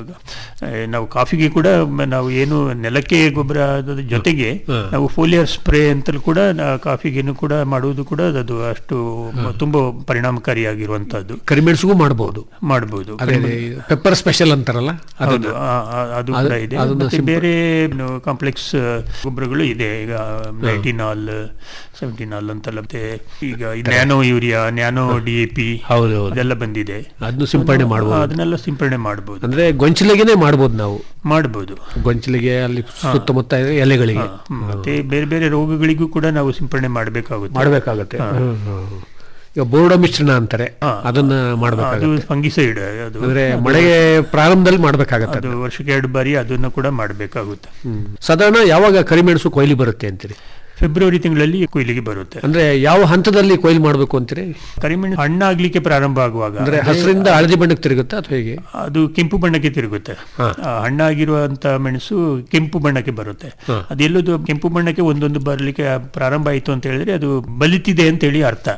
Speaker 8: ಆ, ನಾವು ಕಾಫಿಗೆ ಕೂಡ ಮ- ನಾವು ಏನು ನೆಲಕ್ಕೆ ಗೊಬ್ಬರ ಅದ್ರ ಜೊತೆಗೆ ನಾವು ಫೋಲಿಯರ್ ಸ್ಪ್ರೇ ಅಂತಲೂ ಕೂಡ ನಾ- ಕಾಫಿಗೆನು ಕೂಡ ಮಾಡುವುದು ಕೂಡ ಅದು ಅಷ್ಟು ಮ- ತುಂಬಾ ಪರಿಣಾಮಕಾರಿಯಾಗಿರುವಂತಹದ್ದು
Speaker 7: ಕರಿಮೆಣಸಿಗೂ ಮಾಡಬಹುದು
Speaker 8: ಮಾಡಬಹುದು
Speaker 7: ಅದೇ ಪೆಪ್ಪರ್ ಸ್ಪೆಷಲ್ ಅಂತಾರಲ್ಲ
Speaker 8: ಹೌದು
Speaker 7: ಅದನ್ನ
Speaker 8: ಆ- ಆ- ಅದು
Speaker 7: ಅದು-
Speaker 8: ಕೂಡ ಇದೆ
Speaker 7: ಅದನ್ನ
Speaker 8: ಮತ್ತೆ
Speaker 7: ಸಿಂಪ-
Speaker 8: ಬೇರೆ ಕಾಂಪ್ಲೆಕ್ಸ್ ಗೊಬ್ಬರಗಳು ಇದೆ ಈಗ ನೈಟಿನಾಲ್ ಸೆವೆಂಟಿನಾಲ್ ಅಂತೆಲ್ಲ ಮತ್ತೆ ಈಗ nano urea nano D A P
Speaker 7: ಹೌದು ಹೌದು
Speaker 8: ಅದೆಲ್ಲ ಬಂದಿದೆ
Speaker 7: ಅದನ್ನು ಸಿಂಪಡಣೆ ಮಾಡಬಹುದು
Speaker 8: ಅದನ್ನೆಲ್ಲ ಸಿಂಪಡಣೆ ಮಾಡಬಹುದು
Speaker 7: ಅಂದ್ರೆ ಗೊಂಚಲಿಗೆನೆ ಮಾಡಬಹುದು ನಾವು
Speaker 8: ಮಾಡಬಹುದು
Speaker 7: ಗೊಂಚಲಿಗೆ ಅಲ್ಲಿ ಸುತ್ತಮುತ್ತ ಎಲೆಗಳಿಗೆ
Speaker 8: ಮತ್ತೆ ಬೇರೆ ಬೇರೆ ರೋಗಗಳಿಗೂ ಕೂಡ ನಾವು ಸಿಂಪಡಣೆ ಮಾಡಬೇಕಾಗುತ್ತೆ
Speaker 7: ಮಾಡಬೇಕಾಗತ್ತೆ ಈಗ ಬೋರ್ಡ ಮಿಶ್ರಣ ಅಂತಾರೆ
Speaker 8: ಹಾ.
Speaker 7: ಅದನ್ನ
Speaker 8: ಅದು
Speaker 7: ಮಾಡಬೇಕಾಗತ್ತೆ
Speaker 8: ಫಂಗಿಸೈಡ್ ಅದು
Speaker 7: ಅಂದ್ರೆ ಮಳೆಗೆ ಪ್ರಾರಂಭದಲ್ಲಿ ಮಾಡ್ಬೇಕಾಗತ್ತೆ
Speaker 8: ಅದು ವರ್ಷಕ್ಕೆ ಎರಡು ಬಾರಿ ಅದನ್ನು ಕೂಡ ಮಾಡಬೇಕಾಗುತ್ತೆ
Speaker 7: ಹ್ಮ್. ಸಾಧಾರಣ ಯಾವಾಗ ಕರಿಮೆಣಸು ಕೊಯ್ಲಿ ಬರುತ್ತೆ ಅಂತೀರಿ
Speaker 8: ಫೆಬ್ರವರಿ ತಿಂಗಳಲ್ಲಿ ಕೊಯ್ಲಿಗೆ ಬರುತ್ತೆ
Speaker 7: ಅಂದ್ರೆ ಯಾವ ಹಂತದಲ್ಲಿ ಕೊಯ್ಲು ಮಾಡಬೇಕು ಅಂತೀರಿ
Speaker 8: ಕರಿಮೆಣಸು ಹಣ್ಣಾಗ್ಲಿಕ್ಕೆ ಪ್ರಾರಂಭ ಆಗುವಾಗ
Speaker 7: ಅಂದ್ರೆ ಹಸಿರಿಂದ ಹಳದಿ ಬಣ್ಣಕ್ಕೆ ತಿರುಗುತ್ತಾ ಅಥವಾ ಹೇಗೆ
Speaker 8: ಅದು ಕೆಂಪು ಬಣ್ಣಕ್ಕೆ ತಿರುಗುತ್ತೆ ಆ, ಹಣ್ಣಾಗಿರುವಂತ ಮೆಣಸು ಕೆಂಪು ಬಣ್ಣಕ್ಕೆ ಬರುತ್ತೆ ಅದೆಲ್ಲದು ಕೆಂಪು ಬಣ್ಣಕ್ಕೆ ಒಂದೊಂದು ಬರಲಿಕ್ಕೆ ಪ್ರಾರಂಭ ಆಯಿತು ಅಂತ ಹೇಳಿದ್ರೆ ಅದು ಬಲಿತಿದೆ ಅಂತೇಳಿ ಅರ್ಥ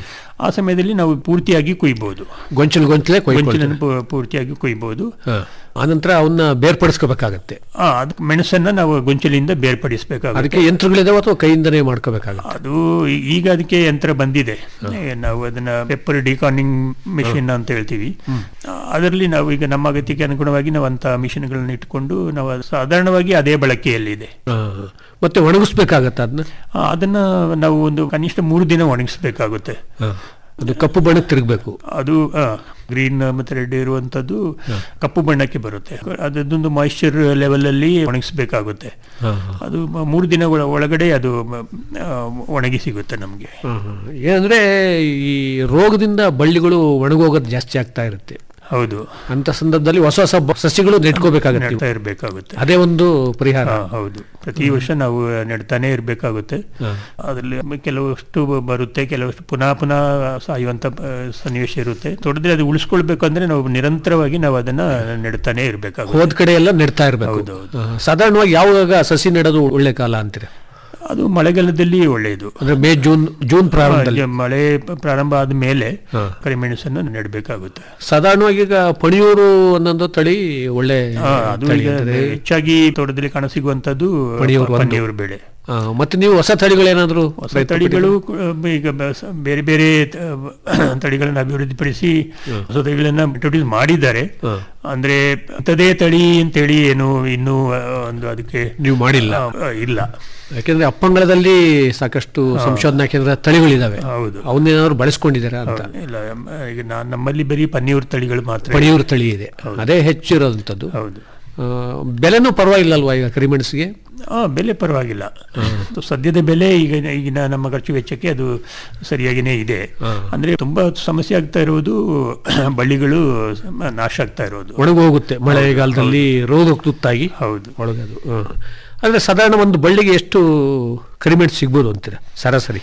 Speaker 8: ಆ ಸಮಯದಲ್ಲಿ ನಾವು ಪೂರ್ತಿಯಾಗಿ ಕುಯ್ಬಹುದು
Speaker 7: ಗೊಂಚಲು ಗೊಂಚಲೇ ಕೊಯ್ಕೊಳ್ತೀವಿ
Speaker 8: ಗೊಂಚಲನ್ನು ಪೂ- ಪೂರ್ತಿಯಾಗಿ ಕುಯ್ಬಹುದು
Speaker 7: ಹಾ. ಆನಂತರ ಅವನ್ನ ಬೇರ್ಪಡಿಸ್ಕೋಬೇಕಾಗತ್ತೆ
Speaker 8: ಆ, ಅದಕ್ಕೆ ಮೆಣಸನ್ನ ನಾವು ಗೊಂಚಲಿಂದ ಬೇರ್ಪಡಿಸಬೇಕಾಗುತ್ತೆ
Speaker 7: ಅದಕ್ಕೆ ಯಂತ್ರಗಳಿದಾವೆ ಅಥವಾ ಕೈಯಿಂದನೇ ಮಾಡ್ಕೋಬೇಕಾಗತ್ತೆ
Speaker 8: ಅದು ಈ- ಈಗ ಅದಕ್ಕೆ ಯಂತ್ರ ಬಂದಿದೆ ಏ, ನಾವು ಅದನ್ನ ಪೆಪ್ಪರ್ ಡಿಕಾರ್ನಿಂಗ್ ಮಿಷಿನ್ ಅಂತ ಹೇಳ್ತೀವಿ ಅದರಲ್ಲಿ ನಾವು ಈಗ ನಮ್ಮ ಅಗತ್ಯಕ್ಕೆ ಅನುಗುಣವಾಗಿ ನಾವು ಅಂತ ಮಿಷಿನ್ಗಳನ್ನ ಇಟ್ಕೊಂಡು ನಾವು ಅದು ಸಾಧಾರಣವಾಗಿ ಅದೇ ಬಳಕೆಯಲ್ಲಿದೆ
Speaker 7: ಹಾ. ಮತ್ತೆ ಒಣಗಿಸ್ಬೇಕಾಗತ್ತೆ ಅದನ್ನ
Speaker 8: ಆ, ಅದನ್ನ ನಾವು ಒಂದು ಕನಿಷ್ಠ ಮೂರು ದಿನ ಒಣಗಿಸ್ಬೇಕಾಗುತ್ತೆ
Speaker 7: ಹಾ. ಅದು ಕಪ್ಪು ಬಣ್ಣಕ್ಕೆ ತಿರುಗಬೇಕು
Speaker 8: ಅದು ಗ್ರೀನ್ ಮತ್ತೆ ರೆಡ್ ಇರುವಂತದ್ದು ಕಪ್ಪು ಬಣ್ಣಕ್ಕೆ ಬರುತ್ತೆ ಅದೊಂದು ಮಾಯಿಶ್ಚರ್ ಲೆವೆಲ್ ಅಲ್ಲಿ ಒಣಗಿಸ್ಬೇಕಾಗುತ್ತೆ ಅದು ಮ- ಮೂರು ದಿನಗಳ ಒಳಗಡೆ ಅದು ಮ, ಆ, ಒಣಗಿ ಸಿಗುತ್ತೆ ನಮಗೆ
Speaker 7: ಏನಂದ್ರೆ ಈ ರೋಗದಿಂದ ಬಳ್ಳಿಗಳು ಒಣಗೋಗೋದು ಜಾಸ್ತಿ ಆಗ್ತಾ ಇರುತ್ತೆ
Speaker 8: ಹೌದು
Speaker 7: ಅಂತ ಸಂದರ್ಭದಲ್ಲಿ ಹೊಸ ಹೊಸ ಬ- ಸಸ್ಯಗಳು ನೆಟ್ಕೋಬೇಕಾಗತ್ತೆ
Speaker 8: ನೆಡ್ತಾ ಇರಬೇಕಾಗುತ್ತೆ
Speaker 7: ಅದೇ ಒಂದು ಪರಿಹಾರ
Speaker 8: ಹೌದು ಪ್ರತಿ ವರ್ಷ ನಾವು ನೆಡ್ತಾನೆ ಇರಬೇಕಾಗುತ್ತೆ ಅದರಲ್ಲಿ ಕೆಲವಷ್ಟು ಬ- ಬರುತ್ತೆ ಕೆಲವಷ್ಟು ಪುನಃ ಪುನಃ ಸಾಯುವಂತ ಆ, ಸನ್ನಿವೇಶ ಇರುತ್ತೆ ತೊಡೆದ್ರೆ ಅದು ಉಳಿಸ್ಕೊಳ್ಬೇಕು ಅಂದ್ರೆ ನಾವು ನಿರಂತರವಾಗಿ ನಾವು ಅದನ್ನ ನೆಡ್ತಾನೆ ಇರಬೇಕಾಗುತ್ತೆ
Speaker 7: ಹೋದ ಕಡೆ ಎಲ್ಲ ನೆಡ್ತಾ ಇರಬೇಕು
Speaker 8: ಹೌದೌದು.
Speaker 7: ಸಾಧಾರಣವಾಗಿ ಯಾವಾಗ ಸಸಿ ನೆಡೋದು ಒಳ್ಳೆ ಕಾಲ ಅಂತೀರ
Speaker 8: ಅದು ಮಳೆಗಾಲದಲ್ಲಿ ಒಳ್ಳೆಯದು
Speaker 7: ಅಂದ್ರೆ ಮೇ ಜೂನ್ ಜೂನ್ ಪ್ರಾರಂಭದಲ್ಲಿ
Speaker 8: ಆ, ಮಳೆ ಪ- ಪ್ರಾರಂಭ ಆದ ಮೇಲೆ ಕರಿಮೆಣಸನ್ನು ನೆಡಬೇಕಾಗುತ್ತೆ
Speaker 7: ಸಾಧಾರಣವಾಗಿ ಈಗ ಪಣಿಯೂರು ಅನ್ನೊಂದು ತಳಿ ಒಳ್ಳೆ
Speaker 8: ಆ, ಅದು
Speaker 7: ತಳಿ
Speaker 8: ಈಗ
Speaker 7: ಅಂದ್ರೆ
Speaker 8: ಹೆಚ್ಚಾಗಿ ತೋಟದಲ್ಲಿ ಕಾಣಸಿಗುವಂತದ್ದು
Speaker 7: ಪಣಿಯೂರು ಒಂದು.
Speaker 8: ಪನ್ನೀರು ಬೆಳೆ
Speaker 7: ಆ, ಮತ್ತೆ ನೀವು ಹೊಸ ತಳಿಗಳೇನಾದ್ರು
Speaker 8: ಹೊಸ
Speaker 7: ಪ್ರಯತ್ನ
Speaker 8: ತಳಿಗಳು ಕು- ಈಗ ಬ- ಸ- ಬೇರೆ ಬೇರೆ ತ- ತಳಿಗಳನ್ನು ಅಭಿವೃದ್ಧಿಪಡಿಸಿ ಹೊಸ ತಳಿಗಳನ್ನ ಇಂಟ್ರೊಡ್ಯೂಸ್ ಮಾಡಿದ್ದಾರೆ ಅಂದ್ರೆ ಇಂಥದೇ ತಳಿ ಅಂತೇಳಿ ಏನು ಇನ್ನೂ ಆ, ಒಂದು ಅದಕ್ಕೆ
Speaker 7: ನೀವು ಮಾಡಿಲ್ಲ
Speaker 8: ಆ, ಇಲ್ಲ
Speaker 7: ಯಾಕೆಂದ್ರೆ ಅಪ್ಪಂಗಳದಲ್ಲಿ ಸಾಕಷ್ಟು ಸಂಶೋಧನಾ ಕೇಂದ್ರ ತಳಿಗಳಿದಾವೆ
Speaker 8: ಹೌದು
Speaker 7: ಅವನ್ನೇನಾದ್ರು ಬಳಸ್ಕೊಂಡಿದ್ದೀರಾ ಅಂತ
Speaker 8: ಇಲ್ಲ ಮ್, ಈಗ ನಾ- ನಮ್ಮಲ್ಲಿ ಬರೀ ಪನ್ನೀರ್ ತಳಿಗಳು ಮಾತ್ರ ಇದೆ.
Speaker 7: ಪಣಿಯೂರು ತಳಿ ಇದೆ ಅದೇ ಹೆಚ್ಚಿರೋದಂಥದ್ದು
Speaker 8: ಹೌದು
Speaker 7: ಆ, ಬೆಲೆನೂ ಪರವಾಗಿಲ್ಲಲ್ವಾ ಈಗ ಕರಿಮೆಣಸಿಗೆ
Speaker 8: ಆ, ಬೆಲೆ ಪರವಾಗಿಲ್ಲ ಸೊ ಸದ್ಯದ ಬೆಲೆ ಈಗ ಈಗಿನ ನಮ್ಮ ಖರ್ಚು ವೆಚ್ಚಕ್ಕೆ ಅದು ಸರಿಯಾಗಿನೇ ಇದೆ ಅಂದ್ರೆ ತುಂಬಾ ಸಮಸ್ಯೆ ಆಗ್ತಾ ಇರುವುದು ಬಳ್ಳಿಗಳು ಸ- ನಾಶ ಆಗ್ತಾ ಇರೋದು
Speaker 7: ಒಣಗೋಗುತ್ತೆ ಮಳೆಗಾಲದಲ್ಲಿ ರೋಗಕ್ಕೆ ತುತ್ತಾಗಿ
Speaker 8: ಹೌದು
Speaker 7: ಒಳಗದು ಹ. ಅಂದ್ರೆ ಸಾಧಾರಣ ಒಂದು ಬಳ್ಳಿಗೆ ಎಷ್ಟು ಕರಿಮೆಣಸು ಸಿಗ್ಬೋದು ಅಂತೀರ ಸರಾಸರಿ